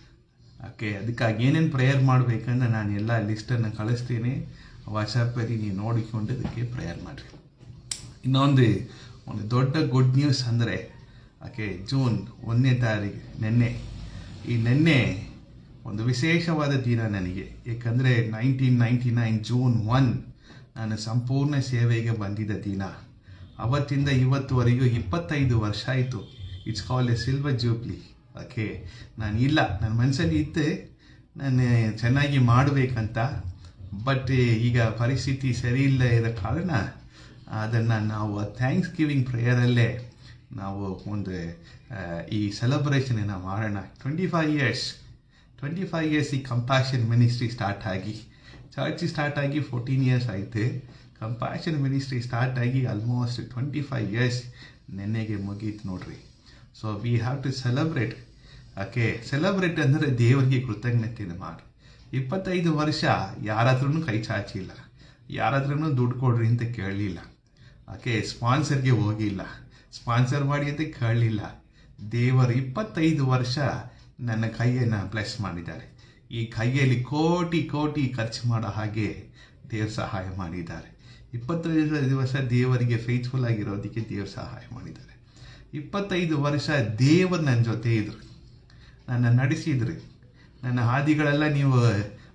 A: okay ಅದಕ್ಕಾಗಿ ಏನೇನು ಪ್ರೇಯರ್ ಮಾಡಬೇಕಂದ್ರೆ ನಾನು ಎಲ್ಲ ಲಿಸ್ಟನ್ನು ಕಳಿಸ್ತೀನಿ ವಾಟ್ಸಪ್ಪಲ್ಲಿ ನೀವು ನೋಡಿಕೊಂಡು ಅದಕ್ಕೆ ಪ್ರೇಯರ್ ಮಾಡಿರಿ ಇನ್ನೊಂದು ಒಂದು ದೊಡ್ಡ ಗುಡ್ ನ್ಯೂಸ್ ಅಂದರೆ ಓಕೆ ಜೂನ್ ಒಂದನೇ ತಾರೀಕು ನಿನ್ನೆ ಈ ನಿನ್ನೆ ಒಂದು ವಿಶೇಷವಾದ ದಿನ ನನಗೆ ಏಕೆಂದರೆ nineteen ninety nine June one ನಾನು ಸಂಪೂರ್ಣ ಸೇವೆಗೆ ಬಂದಿದ್ದ ದಿನ ಅವತ್ತಿಂದ ಇವತ್ತುವರೆಗೂ ಇಪ್ಪತ್ತೈದು ವರ್ಷ ಆಯಿತು it's call a silver jubilee okay ನಾನು ಇಲ್ಲ ನನ್ನ ಮನಸ್ಸಲ್ಲಿ ಇತ್ತು ನಾನು ಚೆನ್ನಾಗಿ ಮಾಡಬೇಕಂತ ಬಟ್ ಈಗ ಪರಿಸ್ಥಿತಿ ಸರಿ ಇಲ್ಲ ಇರೋ ಕಾರಣ ಅದನ್ನು ನಾವು ಥ್ಯಾಂಕ್ಸ್ ಗಿವಿಂಗ್ ಪ್ರೇಯರಲ್ಲೇ ನಾವು ಒಂದು ಈ ಸೆಲೆಬ್ರೇಷನನ್ನು ಮಾಡೋಣ twenty five years twenty five years ಈ ಕಂಪ್ಯಾಷನ್ ಮಿನಿಸ್ಟ್ರಿ ಸ್ಟಾರ್ಟ್ ಆಗಿ ಚರ್ಚ್ ಸ್ಟಾರ್ಟ್ ಆಗಿ ಫೋರ್ಟೀನ್ ಇಯರ್ಸ್ ಆಯಿತು ಕಂಪ್ಯಾಷನ್ ಮಿನಿಸ್ಟ್ರಿ ಸ್ಟಾರ್ಟ್ ಆಗಿ ಆಲ್ಮೋಸ್ಟ್ ಟ್ವೆಂಟಿ ಫೈವ್ ಇಯರ್ಸ್ ನೆನ್ನೆಗೆ ಮುಗೀತು ನೋಡ್ರಿ so we have to celebrate okay celebrate ಅಂದರೆ ದೇವರಿಗೆ ಕೃತಜ್ಞತೆಯನ್ನು ಮಾಡಿ ಇಪ್ಪತ್ತೈದು ವರ್ಷ ಯಾರಾದ್ರೂ ಕೈ ಚಾಚಿಲ್ಲ ಯಾರಾದ್ರೂ ದುಡ್ಡು ಕೊಡ್ರಿ ಅಂತ ಕೇಳಲಿಲ್ಲ ಓಕೆ ಸ್ಪಾನ್ಸರ್ಗೆ ಹೋಗಿಲ್ಲ ಸ್ಪಾನ್ಸರ್ ಮಾಡಿ ಅಂತ ಕೇಳಲಿಲ್ಲ ದೇವರು ಇಪ್ಪತ್ತೈದು ವರ್ಷ ನನ್ನ ಕೈಯನ್ನು ಬ್ಲೆಸ್ ಮಾಡಿದ್ದಾರೆ ಈ ಕೈಯಲ್ಲಿ ಕೋಟಿ ಕೋಟಿ ಖರ್ಚು ಮಾಡೋ ಹಾಗೆ ದೇವರು ಸಹಾಯ ಮಾಡಿದ್ದಾರೆ ಇಪ್ಪತ್ತೈದು ದಿವಸ ದೇವರಿಗೆ ಫೇತ್ಫುಲ್ ಆಗಿರೋದಕ್ಕೆ ದೇವರು ಸಹಾಯ ಮಾಡಿದ್ದಾರೆ ಇಪ್ಪತ್ತೈದು ವರ್ಷ ದೇವರು ನನ್ನ ಜೊತೆ ಇದ್ರು ನನ್ನ ನಡೆಸಿದ್ರು ನನ್ನ ಹಾದಿಗಳೆಲ್ಲ ನೀವು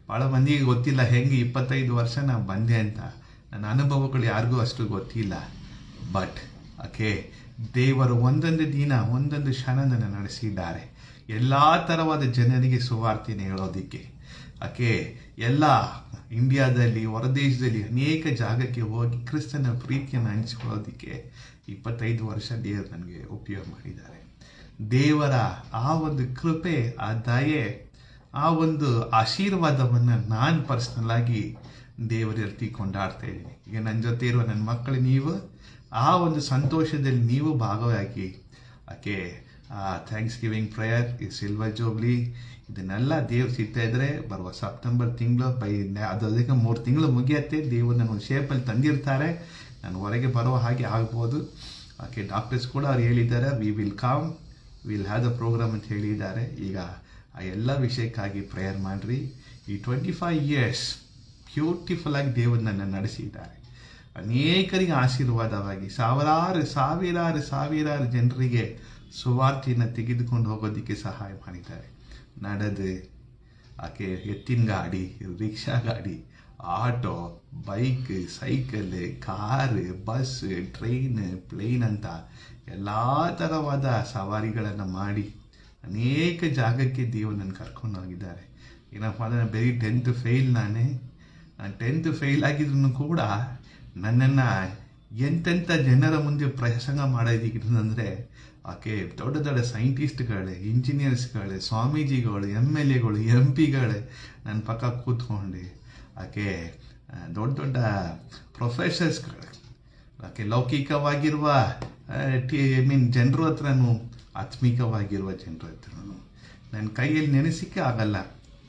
A: ಭಾಳ ಮಂದಿಗೆ ಗೊತ್ತಿಲ್ಲ ಹೆಂಗೆ ಇಪ್ಪತ್ತೈದು ವರ್ಷ ನಾನು ಬಂದೆ ಅಂತ ನನ್ನ ಅನುಭವಗಳು ಯಾರಿಗೂ ಅಷ್ಟು ಗೊತ್ತಿಲ್ಲ ಬಟ್ ಓಕೆ ದೇವರು ಒಂದೊಂದು ದಿನ ಒಂದೊಂದು ಕ್ಷಣ ನನ್ನ ನಡೆಸಿದ್ದಾರೆ ಎಲ್ಲ ಥರವಾದ ಜನರಿಗೆ ಸುವಾರ್ತೆನ ಹೇಳೋದಿಕ್ಕೆ ಓಕೆ ಎಲ್ಲ ಇಂಡಿಯಾದಲ್ಲಿ ಹೊರದೇಶದಲ್ಲಿ ಅನೇಕ ಜಾಗಕ್ಕೆ ಹೋಗಿ ಕ್ರಿಸ್ತನ ಪ್ರೀತಿಯನ್ನು ಹಂಚಿಕೊಳ್ಳೋದಕ್ಕೆ ಇಪ್ಪತ್ತೈದು ವರ್ಷ ದೇವರು ನನಗೆ ಉಪಯೋಗ ಮಾಡಿದ್ದಾರೆ ದೇವರ ಆ ಒಂದು ಕೃಪೆ ಆ ದಯೆ ಆ ಒಂದು ಆಶೀರ್ವಾದವನ್ನು ನಾನು ಪರ್ಸ್ನಲ್ ಆಗಿ ದೇವರಲ್ಲಿ ಕೊಂಡಾಡ್ತಾ ಇದ್ದೀನಿ ಈಗ ನನ್ನ ಜೊತೆ ಇರುವ ನನ್ನ ಮಕ್ಕಳು ನೀವು ಆ ಒಂದು ಸಂತೋಷದಲ್ಲಿ ನೀವು ಭಾಗವಾಗಿ ಓಕೆ ಥ್ಯಾಂಕ್ಸ್ ಗಿವಿಂಗ್ ಪ್ರೇಯರ್ ಈ ಸಿಲ್ವರ್ ಜೋಬ್ಲಿ ಇದನ್ನೆಲ್ಲ ದೇವ್ರು ಸಿಗ್ತಾ ಇದ್ರೆ ಬರುವ ಸೆಪ್ಟೆಂಬರ್ ತಿಂಗಳು ಬೈ ಅದಕ್ಕೆ ಮೂರು ತಿಂಗಳು ಮುಗಿಯತ್ತೆ ದೇವರು ನನ್ನ ಒಂದು ಶೇಪಲ್ಲಿ ತಂದಿರ್ತಾರೆ ನಾನು ಹೊರಗೆ ಬರುವ ಹಾಗೆ ಆಗ್ಬೋದು ಓಕೆ ಡಾಕ್ಟರ್ಸ್ ಕೂಡ ಅವ್ರು ಹೇಳಿದ್ದಾರೆ we will come will have the program ಅಂತ ಹೇಳಿದ್ದಾರೆ ಈಗ ಆ ಎಲ್ಲ ವಿಷಯಕ್ಕಾಗಿ ಪ್ರೇಯರ್ ಮಾಡಿರಿ ಈ ಟ್ವೆಂಟಿ ಫೈವ್ ಇಯರ್ಸ್ ಬ್ಯೂಟಿಫುಲ್ ಆಗಿ ದೇವರು ನನ್ನ ನಡೆಸಿದ್ದಾರೆ ಅನೇಕರಿಗೆ ಆಶೀರ್ವಾದವಾಗಿ ಸಾವಿರಾರು ಸಾವಿರಾರು ಸಾವಿರಾರು ಜನರಿಗೆ ಸುವಾರ್ತೆಯನ್ನು ತೆಗೆದುಕೊಂಡು ಹೋಗೋದಕ್ಕೆ ಸಹಾಯ ಮಾಡಿದ್ದಾರೆ ನಡೆದು ಆಕೆ ಎತ್ತಿನ ಗಾಡಿ ರಿಕ್ಷಾ ಗಾಡಿ auto bike cycle car bus train plane ಅಂತ ಎಲ್ಲ ಥರವಾದ ಸವಾರಿಗಳನ್ನು ಮಾಡಿ ಅನೇಕ ಜಾಗಕ್ಕೆ ದೇವರು ನನ್ನ ಕರ್ಕೊಂಡು ಹೋಗಿದ್ದಾರೆ ಏನಪ್ಪ ಅಂದರೆ ನಾನು ಬರೀ ಟೆಂತ್ ಫೇಲ್ ನಾನೇ ನಾನು ಟೆಂತ್ ಫೇಲ್ ಆಗಿದ್ರು ಕೂಡ ನನ್ನನ್ನು ಎಂತೆಂಥ ಜನರ ಮುಂದೆ ಪ್ರಸಂಗ ಮಾಡೋದಕ್ಕೆ ಆಕೆ ದೊಡ್ಡ ದೊಡ್ಡ ಸೈಂಟಿಸ್ಟ್ಗಳು ಇಂಜಿನಿಯರ್ಸ್ಗಳು ಸ್ವಾಮೀಜಿಗಳು ಎಮ್ ಎಲ್ ಎಗಳು ಎಂ ಪಿಗಳು ನನ್ನ ಪಕ್ಕ ಕೂತ್ಕೊಂಡು ಆಕೆ ದೊಡ್ಡ ದೊಡ್ಡ ಪ್ರೊಫೆಸರ್ಸ್ಗಳು ಆಕೆ ಲೌಕಿಕವಾಗಿರುವ ಟಿ ಐ ಮೀನ್ ಜನರ ಹತ್ರನೂ ಆತ್ಮಿಕವಾಗಿರುವ ಜನರ ಹತ್ರನೂ ನನ್ನ ಕೈಯಲ್ಲಿ ನೆನೆಸಿಕೆ ಆಗಲ್ಲ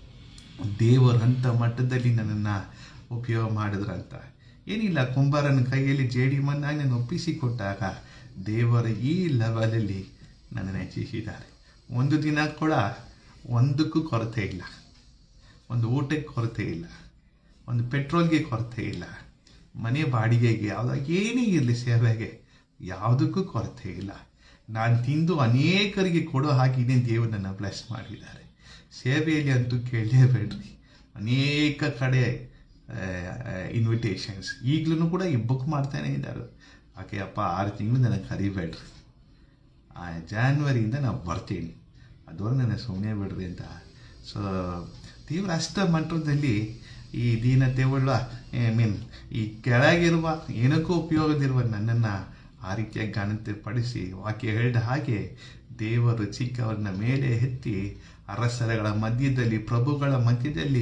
A: ದೇವರಂಥ ಮಟ್ಟದಲ್ಲಿ ನನ್ನನ್ನು ಉಪಯೋಗ ಮಾಡಿದ್ರಂತ ಏನಿಲ್ಲ ಕುಂಬಾರನ ಕೈಯಲ್ಲಿ ಜೇಡಿ ಮಣ್ಣಾಗಿ ನಾನು ಒಪ್ಪಿಸಿಕೊಟ್ಟಾಗ ದೇವರ ಈ ಲೆವೆಲಲ್ಲಿ ನನ್ನನ್ನು ಹೆಚ್ಚಿಸಿದ್ದಾರೆ ಒಂದು ದಿನ ಕೂಡ ಒಂದಕ್ಕೂ ಕೊರತೆ ಇಲ್ಲ ಒಂದು ಊಟಕ್ಕೆ ಕೊರತೆ ಇಲ್ಲ ಒಂದು ಪೆಟ್ರೋಲ್ಗೆ ಕೊರತೆ ಇಲ್ಲ ಮನೆ ಬಾಡಿಗೆಗೆ ಯಾವುದಾಗ ಏನೇ ಇರಲಿ ಸೇವೆಗೆ ಯಾವುದಕ್ಕೂ ಕೊರತೆ ಇಲ್ಲ ನಾನು ತಿಂದು ಅನೇಕರಿಗೆ ಕೊಡೋ ಹಾಗೆ ದೇವರು ನನ್ನ ಬ್ಲೆಸ್ ಮಾಡಿದ್ದಾರೆ ಸೇವೆಯಲ್ಲಿ ಅಂತೂ ಕೇಳಲೇಬೇಡ್ರಿ ಅನೇಕ ಕಡೆ ಇನ್ವಿಟೇಷನ್ಸ್ ಈಗಲೂ ಕೂಡ ಈ ಬುಕ್ ಮಾಡ್ತಾನೆ ಇದ್ದಾರೆ ಆಕೆ ಅಪ್ಪ ಆರು ತಿಂಗಳು ನನಗೆ ಕರಿಬೇಡ್ರಿ ಆ ಜಾನ್ವರಿಯಿಂದ ನಾವು ಬರ್ತೀನಿ ಅದವರೆಗೆ ನನ್ನ ಸುಮ್ಮನೆ ಬಿಡ್ರಿ ಅಂತ ಸೊ ದೇವ್ರ ಅಷ್ಟ ಮಟ್ಟದಲ್ಲಿ ಈ ದೀನತೆ ಉಳ್ಳ ಐ ಮೀನ್ ಈ ಕೆಳಗಿರುವ ಏನಕ್ಕೂ ಉಪಯೋಗದಿರುವ ನನ್ನನ್ನು ಆ ರೀತಿಯಾಗಿ ಗಾನತೆ ಪಡಿಸಿ ವಾಕ್ಯ ಹೇಳಿದ ಹಾಗೆ ದೇವರು ಚಿಕ್ಕವರನ್ನ ಮೇಲೆ ಎತ್ತಿ ಅರಸರಗಳ ಮಧ್ಯದಲ್ಲಿ ಪ್ರಭುಗಳ ಮಧ್ಯದಲ್ಲಿ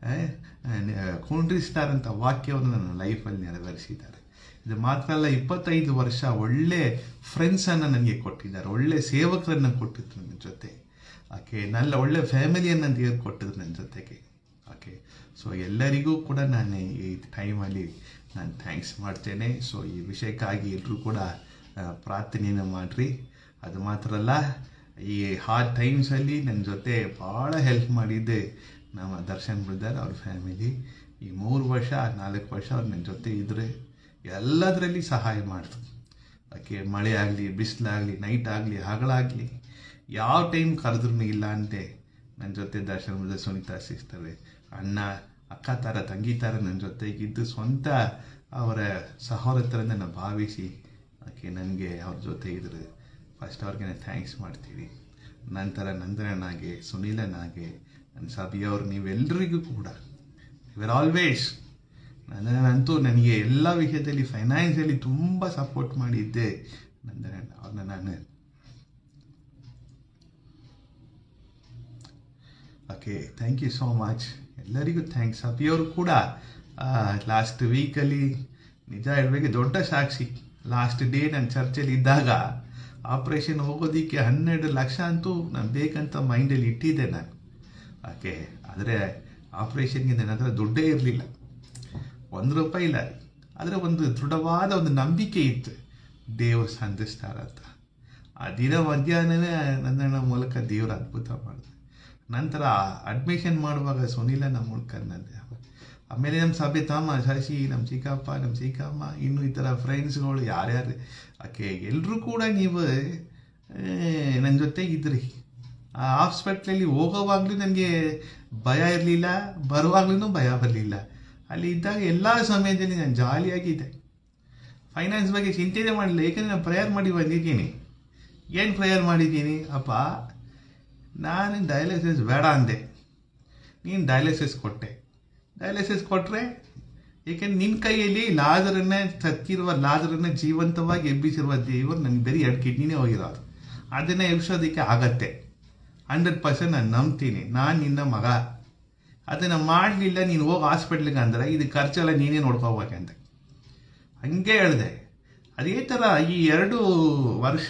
A: ಕುಂಡ್ರಿಸ್ತಾರಂಥ ವಾಕ್ಯವನ್ನು ನನ್ನ ಲೈಫಲ್ಲಿ ನೆರವೇರಿಸಿದ್ದಾರೆ ಇದು ಮಾತ್ರ ಅಲ್ಲ ಇಪ್ಪತ್ತೈದು ವರ್ಷ ಒಳ್ಳೆ ಫ್ರೆಂಡ್ಸನ್ನು ನನಗೆ ಕೊಟ್ಟಿದ್ದಾರೆ ಒಳ್ಳೆ ಸೇವಕರನ್ನು ಕೊಟ್ಟಿದ್ರು ನನ್ನ ಜೊತೆ ಆಕೆ നല്ല ಒಳ್ಳೆ ಫ್ಯಾಮಿಲಿಯನ್ನು ದೇವ್ರು ಕೊಟ್ಟಿದ್ರು ನನ್ನ ಜೊತೆಗೆ ಓಕೆ ಸೊ ಎಲ್ಲರಿಗೂ ಕೂಡ ನಾನು ಈ ಟೈಮಲ್ಲಿ ನಾನು ಥ್ಯಾಂಕ್ಸ್ ಮಾಡ್ತೇನೆ ಸೊ ಈ ವಿಷಯಕ್ಕಾಗಿ ಎಲ್ಲರೂ ಕೂಡ ಪ್ರಾರ್ಥನೆಯನ್ನು ಮಾಡಿರಿ ಅದು ಮಾತ್ರ ಅಲ್ಲ ಈ ಹಾರ್ಡ್ ಟೈಮ್ಸಲ್ಲಿ ನನ್ನ ಜೊತೆ ಭಾಳ ಹೆಲ್ಪ್ ಮಾಡಿದ್ದೆ ನಮ್ಮ ದರ್ಶನ್ ಬ್ರದರ್ ಅವ್ರ ಫ್ಯಾಮಿಲಿ ಈ ಮೂರು ವರ್ಷ ನಾಲ್ಕು ವರ್ಷ ಅವ್ರು ನನ್ನ ಜೊತೆ ಇದ್ದರೆ ಎಲ್ಲದರಲ್ಲಿ ಸಹಾಯ ಮಾಡ್ತು ಅದಕ್ಕೆ ಮಳೆ ಆಗಲಿ ಬಿಸಿಲಾಗಲಿ ನೈಟ್ ಆಗಲಿ ಹಗಳಾಗಲಿ ಯಾವ ಟೈಮ್ ಕರೆದ್ರೂ ಇಲ್ಲ ಅಂತೆ ನನ್ನ ಜೊತೆ ದರ್ಶನ ಬ್ರದರ್ ಸುನೀತಾ ಸಿಗ್ತವೆ ಅಣ್ಣ ಅಕ್ಕ ಥರ ತಂಗಿ ಥರ ನನ್ನ ಜೊತೆಗಿದ್ದು ಸ್ವಂತ ಅವರ ಸಹೋದರನ್ನ ಭಾವಿಸಿ ಆಕೆ ನನಗೆ ಅವ್ರ ಜೊತೆ ಇದ್ರೆ ಫಸ್ಟ್ ಅವ್ರಿಗೆ ನಾನು ಥ್ಯಾಂಕ್ಸ್ ಮಾಡ್ತೀವಿ ನಂತರ ನಂದನನಾಗೆ ಸುನೀಲನಾಗೆ ನನ್ನ ಸಭೆಯವ್ರು ನೀವೆಲ್ಲರಿಗೂ ಕೂಡ ಯುವರ್ ಆಲ್ವೇಸ್ ನನ್ನಂತೂ ನನಗೆ ಎಲ್ಲ ವಿಷಯದಲ್ಲಿ ಫೈನಾನ್ಸಿಯಲಿ ತುಂಬ ಸಪೋರ್ಟ್ ಮಾಡಿದ್ದೆ ನಂದನ ಅವ್ರನ್ನ ನಾನು okay thank you so much ಎಲ್ಲರಿಗೂ ಥ್ಯಾಂಕ್ಸ್ ಅಭಿಯವರು ಕೂಡ ಲಾಸ್ಟ್ ವೀಕಲ್ಲಿ ನಿಜ ಹೇಳ್ಬೇಕು ದೊಡ್ಡ ಸಾಕ್ಷಿ ಲಾಸ್ಟ್ ಡೇ ನಾನು ಚರ್ಚಲ್ಲಿ ಇದ್ದಾಗ ಆಪ್ರೇಷನ್ ಹೋಗೋದಕ್ಕೆ ಹನ್ನೆರಡು ಲಕ್ಷ ಅಂತೂ ನಾನು ಬೇಕಂತ ಮೈಂಡಲ್ಲಿ ಇಟ್ಟಿದ್ದೆ ನಾನು ಓಕೆ ಆದರೆ ಆಪ್ರೇಷನ್ಗೆ ನನ್ನ ಹತ್ರ ದುಡ್ಡೇ ಇರಲಿಲ್ಲ ಒಂದು ರೂಪಾಯಿ ಇಲ್ಲ ಆದರೆ ಒಂದು ದೃಢವಾದ ಒಂದು ನಂಬಿಕೆ ಇತ್ತು ದೇವರು ಸಂಧಿಸ್ತಾರಂತ ಆ ದಿನ ಮಧ್ಯಾಹ್ನವೇ ನನ್ನ ಮೂಲಕ ದೇವರು ಅದ್ಭುತ ಮಾಡಿದೆ ನಂತರ ಅಡ್ಮಿಷನ್ ಮಾಡುವಾಗ ಸುನಿಲ ನಮ್ಮ ಮೂಲಕ ನಂದೆ ಆಮೇಲೆ ನಮ್ಮ ಸಭೆ ತಮ್ಮ ಶಶಿ ನಮ್ಮ ಚಿಕ್ಕಪ್ಪ ನಮ್ಮ ಚಿಕ್ಕಮ್ಮ ಇನ್ನು ಈ ಥರ ಫ್ರೆಂಡ್ಸ್ಗಳು ಯಾರ್ಯಾರು ಆಕೆ ಎಲ್ಲರೂ ಕೂಡ ನೀವು ನನ್ನ ಜೊತೆಗಿದ್ರಿ ಆ ಹಾಸ್ಪಿಟ್ಲಲ್ಲಿ ಹೋಗೋವಾಗಲೂ ನನಗೆ ಭಯ ಇರಲಿಲ್ಲ ಬರುವಾಗ್ಲೂ ಭಯ ಬರಲಿಲ್ಲ ಅಲ್ಲಿ ಇದ್ದಾಗ ಎಲ್ಲ ಸಮಯದಲ್ಲಿ ನಾನು ಜಾಲಿಯಾಗಿದ್ದೆ ಫೈನಾನ್ಸ್ ಬಗ್ಗೆ ಚಿಂತೆನೇ ಮಾಡಲಿಲ್ಲ ಏಕೆಂದರೆ ನಾನು ಪ್ರೇಯರ್ ಮಾಡಿ ಬಂದಿದ್ದೀನಿ ಏನು ಪ್ರೇಯರ್ ಮಾಡಿದ್ದೀನಿ ಅಪ್ಪ ನಾನು ಡಯಾಲಿಸಿಸ್ ಬೇಡ ಅಂದೆ ನೀನು ಡಯಾಲಿಸಿಸ್ ಕೊಟ್ಟೆ ಡಯಾಲಿಸಿಸ್ ಕೊಟ್ಟರೆ ಏಕೆಂದ್ರೆ ನಿನ್ನ ಕೈಯಲ್ಲಿ ಲಾಜರನ್ನ ಸತ್ತಿರುವ ಲಾಜರನ್ನ ಜೀವಂತವಾಗಿ ಎಬ್ಬಿಸಿರುವ ದೇವರು ನನಗೆ ಬರೀ ಎರಡು ಕಿಡ್ನಿನೇ ಹೋಗಿರೋದು ಅದನ್ನು ಎಬ್ಸೋದಕ್ಕೆ ಆಗತ್ತೆ ಹಂಡ್ರೆಡ್ ಪರ್ಸೆಂಟ್ ನಾನು ನಂಬ್ತೀನಿ ನಾನು ನಿನ್ನ ಮಗ ಅದನ್ನು ಮಾಡಲಿಲ್ಲ ನೀನು ಹೋಗಿ ಹಾಸ್ಪಿಟ್ಲಿಗೆ ಅಂದ್ರೆ ಇದು ಖರ್ಚೆಲ್ಲ ನೀನೇ ನೋಡ್ಕೋಬೇಕಂತೆ ಹಂಗೆ ಹೇಳಿದೆ ಅದೇ ಥರ ಈ ಎರಡು ವರ್ಷ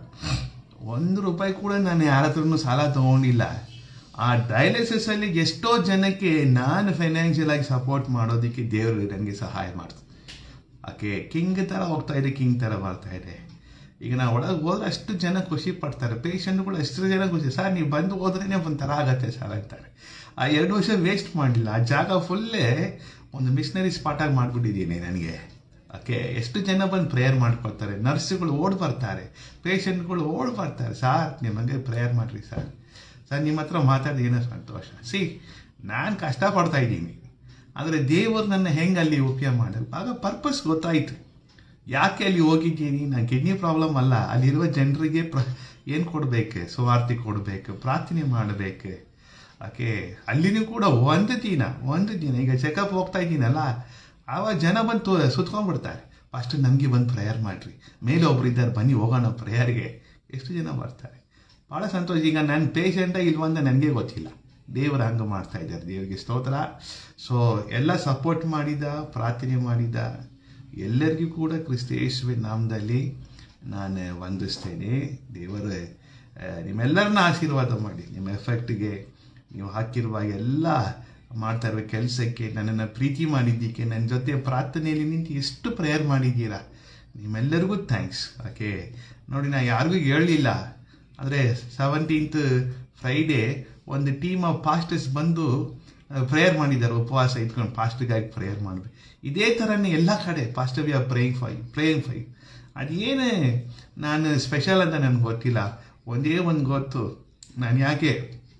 A: ಒಂದು ರೂಪಾಯಿ ಕೂಡ ನಾನು ಯಾರ ಹತ್ರನೂ ಸಾಲ ತಗೊಂಡಿಲ್ಲ ಆ ಡಯಾಲಿಸಿಸಲ್ಲಿ ಎಷ್ಟೋ ಜನಕ್ಕೆ ನಾನು ಫೈನಾನ್ಷಿಯಲ್ ಆಗಿ ಸಪೋರ್ಟ್ ಮಾಡೋದಕ್ಕೆ ದೇವರು ನನಗೆ ಸಹಾಯ ಮಾಡ್ತು ಆಕೆ ಕಿಂಗ್ ಥರ ಹೋಗ್ತಾ ಇದೆ ಕಿಂಗ್ ಥರ ಬರ್ತಾ ಇದೆ ಈಗ ನಾವು ಒಳಗೆ ಹೋದ್ರೆ ಅಷ್ಟು ಜನ ಖುಷಿ ಪಡ್ತಾರೆ ಪೇಷಂಟ್ಗಳು ಎಷ್ಟು ಜನ ಖುಷಿ ಸರ್ ನೀವು ಬಂದು ಹೋದ್ರೇ ಒಂಥರ ಆಗತ್ತೆ ಸರ್ ಅಂತಾರೆ ಆ ಎರಡು ವರ್ಷ ವೇಸ್ಟ್ ಮಾಡಲಿಲ್ಲ ಆ ಜಾಗ ಫುಲ್ಲೇ ಒಂದು ಮಿಷನರಿ ಸ್ಪಾಟಾಗಿ ಮಾಡಿಬಿಟ್ಟಿದ್ದೀನಿ ನನಗೆ ಓಕೆ ಎಷ್ಟು ಜನ ಬಂದು ಪ್ರೇಯರ್ ಮಾಡ್ಕೊಳ್ತಾರೆ ನರ್ಸ್ಗಳು ಓಡ್ ಬರ್ತಾರೆ ಪೇಷಂಟ್ಗಳು ಓಡ್ ಬರ್ತಾರೆ ಸಾರ್ ನಿಮಗೆ ಪ್ರೇಯರ್ ಮಾಡಿರಿ ಸರ್ ಸರ್ ನಿಮ್ಮ ಹತ್ರ ಮಾತಾಡಿ ಏನೋ ಸಂತೋಷ ಸಿ ನಾನು ಕಷ್ಟಪಡ್ತಾ ಇದ್ದೀನಿ ಆದರೆ ದೇವರು ನನ್ನ ಹೆಂಗೆ ಅಲ್ಲಿ ಉಪಯೋಗ ಮಾಡಲು ಆಗ ಪರ್ಪಸ್ ಗೊತ್ತಾಯಿತು ಯಾಕೆ ಅಲ್ಲಿ ಹೋಗಿದ್ದೀನಿ ನಾನು ಕಿಡ್ನಿ ಪ್ರಾಬ್ಲಮ್ ಅಲ್ಲ ಅಲ್ಲಿರುವ ಜನರಿಗೆ ಪ್ರ ಏನು ಕೊಡಬೇಕು ಸುವಾರ್ತೆ ಕೊಡಬೇಕು ಪ್ರಾರ್ಥನೆ ಮಾಡಬೇಕು ಓಕೆ ಅಲ್ಲಿನೂ ಕೂಡ ಒಂದು ದಿನ ಒಂದು ದಿನ ಈಗ ಚೆಕಪ್ ಹೋಗ್ತಾ ಇದ್ದೀನಲ್ಲ ಆವಾಗ ಜನ ಬಂದು ಸುತ್ಕೊಂಡ್ಬಿಡ್ತಾರೆ ಫಸ್ಟ್ ನಮಗೆ ಬಂದು ಪ್ರೇಯರ್ ಮಾಡಿರಿ ಮೇಲೆ ಒಬ್ರು ಇದ್ದಾರೆ ಬನ್ನಿ ಹೋಗೋಣ ಪ್ರೇಯರ್ಗೆ ಎಷ್ಟು ಜನ ಬರ್ತಾರೆ ಭಾಳ ಸಂತೋಷ ಈಗ ನನ್ನ ಪೇಷಂಟ ಇಲ್ವಂತ ನನಗೆ ಗೊತ್ತಿಲ್ಲ ದೇವರು ಹಂಗೆ ಮಾಡ್ತಾ ಇದ್ದಾರೆ ದೇವರಿಗೆ ಸ್ತೋತ್ರ ಸೊ ಎಲ್ಲ ಸಪೋರ್ಟ್ ಮಾಡಿದ ಪ್ರಾರ್ಥನೆ ಮಾಡಿದ ಎಲ್ಲರಿಗೂ ಕೂಡ ಕ್ರಿಸ್ತ ಯೇಸುವಿನ ನಾಮದಲ್ಲಿ ನಾನು ವಂದಿಸ್ತೇನೆ ದೇವರ ನಿಮ್ಮೆಲ್ಲರನ್ನ ಆಶೀರ್ವಾದ ಮಾಡಿ ನಿಮ್ಮ ಎಫೆಕ್ಟ್ಗೆ ನೀವು ಹಾಕಿರುವ ಎಲ್ಲ ಮಾಡ್ತಾ ಇರುವ ಕೆಲಸಕ್ಕೆ ನನ್ನನ್ನು ಪ್ರೀತಿ ಮಾಡಿದ್ದಕ್ಕೆ ನನ್ನ ಜೊತೆ ಪ್ರಾರ್ಥನೆಯಲ್ಲಿ ನಿಂತು ಎಷ್ಟು ಪ್ರೇಯರ್ ಮಾಡಿದ್ದೀರಾ ನಿಮ್ಮೆಲ್ಲರಿಗೂ ಥ್ಯಾಂಕ್ಸ್ ಓಕೆ ನೋಡಿ ನಾ ಯಾರಿಗೂ ಹೇಳಲಿಲ್ಲ ಆದರೆ ಸೆವೆಂಟೀನ್ತ್ ಫ್ರೈಡೇ ಒಂದು ಟೀಮ್ ಆಫ್ ಪಾಸ್ಟರ್ಸ್ ಬಂದು ಪ್ರೇಯರ್ ಮಾಡಿದ್ದಾರೆ ಉಪವಾಸ ಇಟ್ಕೊಂಡು ಪಾಸ್ಟ್ಗಾಗಿ ಪ್ರೇಯರ್ ಮಾಡಬೇಕು ಇದೇ ಥರನೇ ಎಲ್ಲ ಕಡೆ ಪಾಸ್ಟರ್ ವಿ ಆರ್ ಪ್ರೇಯಿಂಗ್ ಫೈ ಪ್ರೇಯಿಂಗ್ ಫೈ ಅದೇನು ನಾನು ಸ್ಪೆಷಲ್ ಅಂತ ನನಗೆ ಗೊತ್ತಿಲ್ಲ ಒಂದೇ ಒಂದು ಗೊತ್ತು ನಾನು ಯಾಕೆ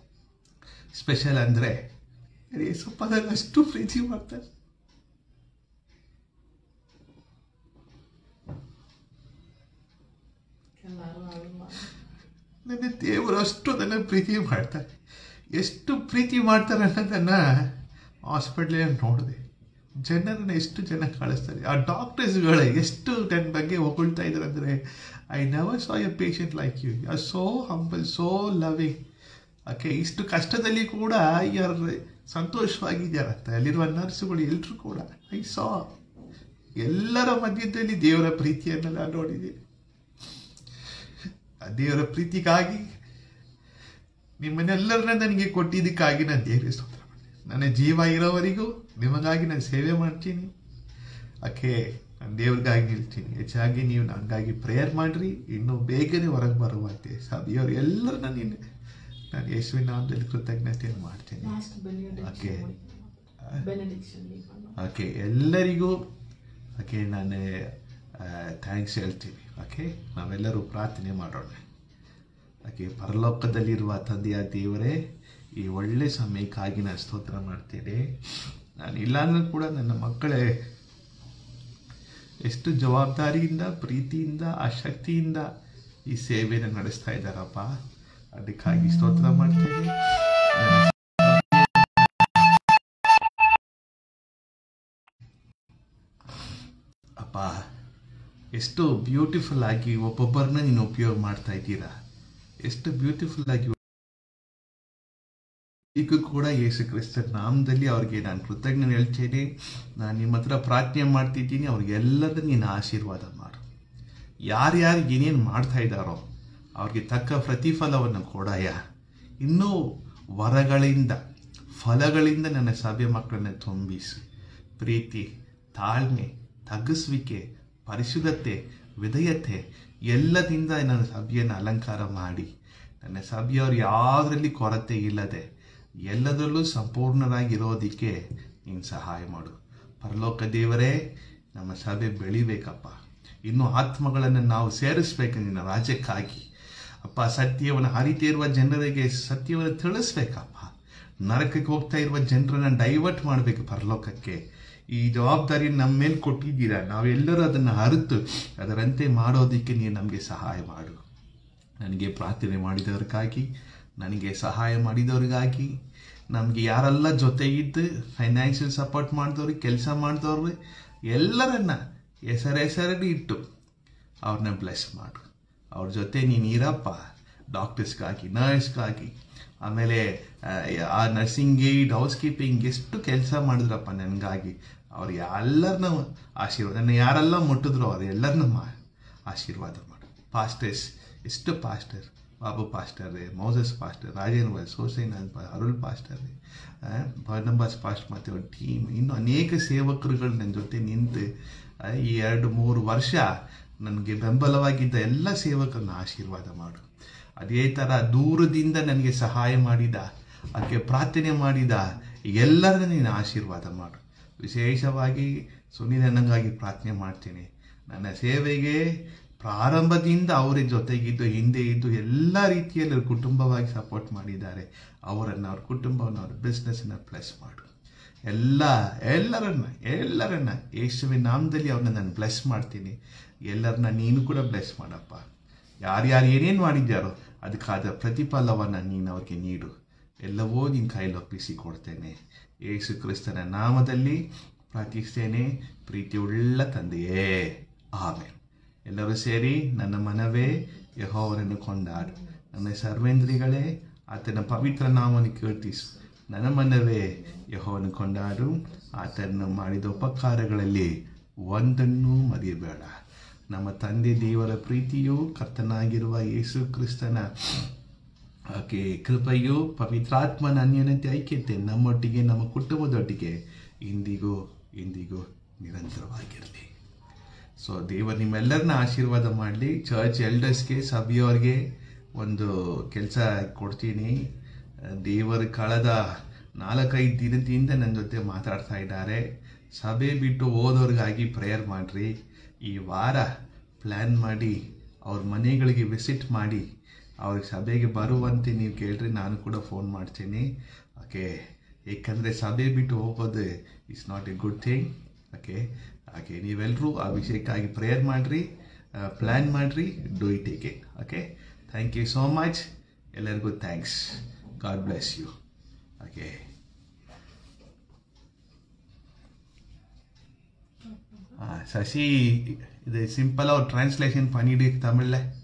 A: ಸ್ಪೆಷಲ್ ಅಂದರೆ ಯೇಸಪ್ಪದಾಗ ಅಷ್ಟು ಪ್ರೀತಿ ಮಾಡ್ತಾರೆ ನನ್ನ ದೇವರು ಅಷ್ಟು ನನ್ನ ಪ್ರೀತಿ ಮಾಡ್ತಾರೆ ಎಷ್ಟು ಪ್ರೀತಿ ಮಾಡ್ತಾರೆ ಅನ್ನೋದನ್ನು ಹಾಸ್ಪಿಟ್ಲಲ್ಲಿ ನೋಡಿದೆ ಜನರನ್ನ ಎಷ್ಟು ಜನ ಕಳಿಸ್ತಾರೆ ಆ ಡಾಕ್ಟರ್ಸ್ಗಳೇ ಎಷ್ಟು ನನ್ನ ಬಗ್ಗೆ ಹೊಗಳ್ತಾ ಇದ್ದಾರೆ ಅಂದರೆ I never saw a patient like you you are so humble so loving okay ಇಷ್ಟು ಕಷ್ಟದಲ್ಲಿ ಕೂಡ ಯಾರು ಸಂತೋಷವಾಗಿದ್ದಾರಂತೆ ಅಲ್ಲಿರುವ ನರ್ಸುಗಳು ಎಲ್ಲರೂ ಕೂಡ ಐ ಸಾ ಎಲ್ಲರ ಮಧ್ಯದಲ್ಲಿ ದೇವರ ಪ್ರೀತಿಯನ್ನು ನಾನು ನೋಡಿದ್ದೀನಿ ಆ ದೇವರ ಪ್ರೀತಿಗಾಗಿ ನಿಮ್ಮನ್ನೆಲ್ಲರನ್ನ ನನಗೆ ಕೊಟ್ಟಿದ್ದಕ್ಕಾಗಿ ನಾನು ದೇವರ ಸ್ತೋತ್ರ ನನ್ನ ಜೀವ ಇರೋವರೆಗೂ ನಿಮಗಾಗಿ ನಾನು ಸೇವೆ ಮಾಡ್ತೀನಿ ಓಕೆ ನಾನು ದೇವ್ರಿಗಾಗಿ ನಿಲ್ತೀನಿ ಹೆಚ್ಚಾಗಿ ನೀವು ನನಗಾಗಿ ಪ್ರೇಯರ್ ಮಾಡಿರಿ ಇನ್ನೂ ಬೇಗನೆ ಹೊರಗೆ ಬರುವಂತೆ ಸಭೆಯವರು ಎಲ್ಲರನ್ನ ನೀನು ನಾನು ಯೇಸುವಿನ ನಾಮದಲ್ಲಿ ಕೃತಜ್ಞತೆಯನ್ನು ಮಾಡ್ತೀನಿ ಓಕೆ ಓಕೆ ಎಲ್ಲರಿಗೂ ಓಕೆ ನಾನು ಥ್ಯಾಂಕ್ಸ್ ಹೇಳ್ತೀನಿ ಓಕೆ ನಾವೆಲ್ಲರೂ ಪ್ರಾರ್ಥನೆ ಮಾಡೋಣ ಓಕೆ ಪರಲೋಕದಲ್ಲಿರುವ ತಂದೆಯ ದೇವರೇ ಈ ಒಳ್ಳೆ ಸಮಯಕ್ಕಾಗಿ ನಾನು ಸ್ತೋತ್ರ ಮಾಡ್ತೇನೆ ನಾನು ಇಲ್ಲಾಂದ್ರೂ ಕೂಡ ನನ್ನ ಮಕ್ಕಳೇ ಎಷ್ಟು ಜವಾಬ್ದಾರಿಯಿಂದ ಪ್ರೀತಿಯಿಂದ ಆ ಶಕ್ತಿಯಿಂದ ಈ ಸೇವೆಯನ್ನು ನಡೆಸ್ತಾ ಇದ್ದಾರಪ್ಪ ಅದಕ್ಕಾಗಿ ಸ್ತೋತ್ರ ಮಾಡ್ತೇನೆ ನನ್ನ ಅಪ್ಪ ಎಷ್ಟು ಬ್ಯೂಟಿಫುಲ್ ಆಗಿ ಒಬ್ಬೊಬ್ಬರನ್ನ ನೀನು ಉಪಯೋಗ ಮಾಡ್ತಾ ಇದ್ದೀರಾ ಎಷ್ಟು ಬ್ಯೂಟಿಫುಲ್ ಆಗಿ ಈಗ ಕೂಡ ಯೇಸು ಕ್ರಿಸ್ತ ನಾಮದಲ್ಲಿ ಅವ್ರಿಗೆ ನಾನು ಕೃತಜ್ಞ ಹೇಳ್ತೇನೆ ನಾನು ನಿಮ್ಮ ಹತ್ರ ಪ್ರಾರ್ಥನೆ ಮಾಡ್ತಿದ್ದೀನಿ ಅವ್ರಿಗೆಲ್ಲರೂ ನೀನು ಆಶೀರ್ವಾದ ಮಾಡು ಯಾರ್ಯಾರು ಏನೇನು ಮಾಡ್ತಾ ಇದ್ದಾರೋ ಅವ್ರಿಗೆ ತಕ್ಕ ಪ್ರತಿಫಲವನ್ನು ಕೊಡಯ್ಯ ಇನ್ನೂ ವರಗಳಿಂದ ಫಲಗಳಿಂದ ನನ್ನ ಸಭೆ ಮಕ್ಕಳನ್ನ ತುಂಬಿಸಿ ಪ್ರೀತಿ ತಾಳ್ಮೆ ತಗ್ಗಿಸುವಿಕೆ ಪರಿಶುದ್ಧತೆ ವಿಧೇಯತೆ ಎಲ್ಲದಿಂದ ನನ್ನ ಸಭೆಯನ್ನು ಅಲಂಕಾರ ಮಾಡಿ ನನ್ನ ಸಭೆಯವರು ಯಾವುದರಲ್ಲಿ ಕೊರತೆ ಇಲ್ಲದೆ ಎಲ್ಲದರಲ್ಲೂ ಸಂಪೂರ್ಣರಾಗಿರೋದಕ್ಕೆ ನೀನು ಸಹಾಯ ಮಾಡು ಪರಲೋಕ ದೇವರೇ ನಮ್ಮ ಸಭೆ ಬೆಳಿಬೇಕಪ್ಪ ಇನ್ನು ಆತ್ಮಗಳನ್ನು ನಾವು ಸೇರಿಸ್ಬೇಕು ನಿನ್ನ ರಾಜ್ಯಕ್ಕಾಗಿ ಅಪ್ಪ ಸತ್ಯವನ್ನು ಹರಿತಿರುವ ಜನರಿಗೆ ಸತ್ಯವನ್ನು ತಿಳಿಸ್ಬೇಕಪ್ಪ ನರಕಕ್ಕೆ ಹೋಗ್ತಾ ಇರುವ ಜನರನ್ನ ಡೈವರ್ಟ್ ಮಾಡಬೇಕು ಪರಲೋಕಕ್ಕೆ ಈ ಜವಾಬ್ದಾರಿ ನಮ್ಮ ಮೇಲೆ ಕೊಟ್ಟಿದ್ದೀರಾ ನಾವೆಲ್ಲರೂ ಅದನ್ನು ಅರಿತು ಅದರಂತೆ ಮಾಡೋದಕ್ಕೆ ನೀನು ನಮಗೆ ಸಹಾಯ ಮಾಡು ನನಗೆ ಪ್ರಾರ್ಥನೆ ಮಾಡಿದವ್ರಿಗಾಗಿ ನನಗೆ ಸಹಾಯ ಮಾಡಿದವ್ರಿಗಾಗಿ ನಮಗೆ ಯಾರೆಲ್ಲ ಜೊತೆ ಇದ್ದು ಫೈನಾನ್ಷಿಯಲ್ ಸಪೋರ್ಟ್ ಮಾಡಿದವ್ರಿಗೆ ಕೆಲಸ ಮಾಡಿದವ್ರು ಎಲ್ಲರನ್ನ ಹೆಸರೆಸರಲ್ಲಿ ಇಟ್ಟು ಅವ್ರನ್ನ ಬ್ಲೆಸ್ ಮಾಡು ಅವ್ರ ಜೊತೆ ನೀನು ಇರಪ್ಪ ಡಾಕ್ಟರ್ಸ್ಗಾಗಿ ನರ್ಸ್ಗಾಗಿ ಆಮೇಲೆ ಆ ನರ್ಸಿಂಗ್ ಏಡ್ ಹೌಸ್ ಕೀಪಿಂಗ್ ಎಷ್ಟು ಕೆಲಸ ಮಾಡಿದ್ರಪ್ಪ ನನಗಾಗಿ ಅವ್ರು ಎಲ್ಲರನ್ನ ಆಶೀರ್ವಾದ ನನ್ನ ಯಾರೆಲ್ಲ ಮುಟ್ಟಿದ್ರು ಅವ್ರು ಎಲ್ಲರನ್ನ ಮಾ ಆಶೀರ್ವಾದ ಮಾಡು ಪಾಸ್ಟರ್ಸ್ ಎಷ್ಟು pastor Babu pastor Moses pastor Rajendra ಸೋಸೈನ್ ಅರುಳ್ ಪಾಸ್ಟರ್ ಬರ್ನಂಬಾಸ್ ಪಾಸ್ಟ್ ಮತ್ತು ಅವ್ರ ಟೀಮ್ ಇನ್ನು ಅನೇಕ ಸೇವಕರುಗಳು ನನ್ನ ಜೊತೆ ನಿಂತು ಈ ಎರಡು ಮೂರು ವರ್ಷ ನನಗೆ ಬೆಂಬಲವಾಗಿದ್ದ ಎಲ್ಲ ಸೇವಕರನ್ನ ಆಶೀರ್ವಾದ ಮಾಡು ಅದೇ ಥರ ದೂರದಿಂದ ನನಗೆ ಸಹಾಯ ಮಾಡಿದ ಅದಕ್ಕೆ ಪ್ರಾರ್ಥನೆ ಮಾಡಿದ ಎಲ್ಲರನ್ನ ನೀನು ಆಶೀರ್ವಾದ ಮಾಡು ವಿಶೇಷವಾಗಿ ಸುನೀಲ್ ನನಗಾಗಿ ಪ್ರಾರ್ಥನೆ ಮಾಡ್ತೇನೆ ನನ್ನ ಸೇವೆಗೆ ಪ್ರಾರಂಭದಿಂದ ಅವರ ಜೊತೆಗಿದ್ದು ಹಿಂದೆ ಇದ್ದು ಎಲ್ಲ ರೀತಿಯಲ್ಲಿ ಕುಟುಂಬವಾಗಿ ಸಪೋರ್ಟ್ ಮಾಡಿದ್ದಾರೆ ಅವರನ್ನು ಅವ್ರ ಕುಟುಂಬವನ್ನು ಅವ್ರ ಬಿಸ್ನೆಸ್ನ ಪ್ಲಸ್ ಮಾಡು ಎಲ್ಲ ಎಲ್ಲರನ್ನ ಎಲ್ಲರನ್ನ ಯೇಸುವಿನ ನಾಮದಲ್ಲಿ ಅವ್ರನ್ನ ನಾನು ಬ್ಲೆಸ್ ಮಾಡ್ತೀನಿ ಎಲ್ಲರನ್ನ ನೀನು ಕೂಡ ಬ್ಲೆಸ್ ಮಾಡಪ್ಪ ಯಾರ್ಯಾರು ಏನೇನು ಮಾಡಿದ್ದಾರೋ ಅದಕ್ಕಾದ ಪ್ರತಿಫಲವನ್ನು ನೀನು ಅವ್ರಿಗೆ ನೀಡು ಎಲ್ಲವೂ ನಿನ್ನ ಕೈಲಿ ಒಪ್ಪಿಸಿ ಕೊಡ್ತೇನೆ ಯೇಸು ಕ್ರಿಸ್ತನ ನಾಮದಲ್ಲಿ ಪ್ರಾರ್ಥಿಸ್ತೇನೆ ಪ್ರೀತಿಯುಳ್ಳ ತಂದೆಯೇ ಆಮೇಲೆ ಎಲ್ಲರೂ ಸೇರಿ ನನ್ನ ಮನವೇ ಯಹೋವರನ್ನು ಕೊಂಡಾಡು ನನ್ನ ಸರ್ವೇಂದ್ರಿಗಳೇ ಆತನ ಪವಿತ್ರ ನಾಮವನ್ನು ಕೀರ್ತಿಸು ನನ್ನ ಮನವೇ ಯಹೋವನ್ನು ಕೊಂಡಾಡು ಆತನು ಮಾಡಿದ ಉಪಕಾರಗಳಲ್ಲಿ ಒಂದನ್ನೂ ಮರೆಯಬೇಡ ನಮ್ಮ ತಂದೆ ದೇವರ ಪ್ರೀತಿಯು ಕರ್ತನಾಗಿರುವ ಯೇಸು ಕ್ರಿಸ್ತನ ಆಕೆ ಕೃಪೆಯು ಪವಿತ್ರಾತ್ಮನ ಅನ್ಯನತೆ ಐಕ್ಯತೆ ನಮ್ಮೊಟ್ಟಿಗೆ ನಮ್ಮ ಕುಟುಂಬದೊಟ್ಟಿಗೆ ಇಂದಿಗೂ ಇಂದಿಗೂ ನಿರಂತರವಾಗಿರಲಿ ಸೊ ದೇವರು ನಿಮ್ಮೆಲ್ಲರನ್ನ ಆಶೀರ್ವಾದ ಮಾಡಲಿ ಚರ್ಚ್ ಎಲ್ಡರ್ಸ್ಗೆ ಸಭೆಯವ್ರಿಗೆ ಒಂದು ಕೆಲಸ ಕೊಡ್ತೀನಿ ದೇವರು ಕಳೆದ ನಾಲ್ಕೈದು ದಿನದಿಂದ ನನ್ನ ಜೊತೆ ಮಾತಾಡ್ತಾ ಇದ್ದಾರೆ ಸಭೆ ಬಿಟ್ಟು ಹೋದವ್ರಿಗಾಗಿ ಪ್ರೇಯರ್ ಮಾಡಿರಿ ಈ ವಾರ ಪ್ಲ್ಯಾನ್ ಮಾಡಿ ಅವ್ರ ಮನೆಗಳಿಗೆ ವಿಸಿಟ್ ಮಾಡಿ ಅವ್ರಿಗೆ ಸಭೆಗೆ ಬರುವಂತೆ ನೀವು ಕೇಳ್ರಿ ನಾನು ಕೂಡ ಫೋನ್ ಮಾಡ್ತೀನಿ ಓಕೆ ಏಕೆಂದರೆ ಸಭೆ ಬಿಟ್ಟು ಹೋಗೋದು it's not a good thing okay ಹಾಗೆ ನೀವೆಲ್ಲರೂ ಆ ವಿಷಯಕ್ಕಾಗಿ ಪ್ರೇಯರ್ ಮಾಡಿರಿ ಪ್ಲ್ಯಾನ್ ಮಾಡಿರಿ ಡೂ ಇಟ್ ಏಕೆ okay thank you so much ಎಲ್ಲರಿಗೂ thanks God bless you okay Sasi இது சிம்பிளாக ஒரு டிரான்ஸ்லேஷன் பண்ணிவிடு தமிழில்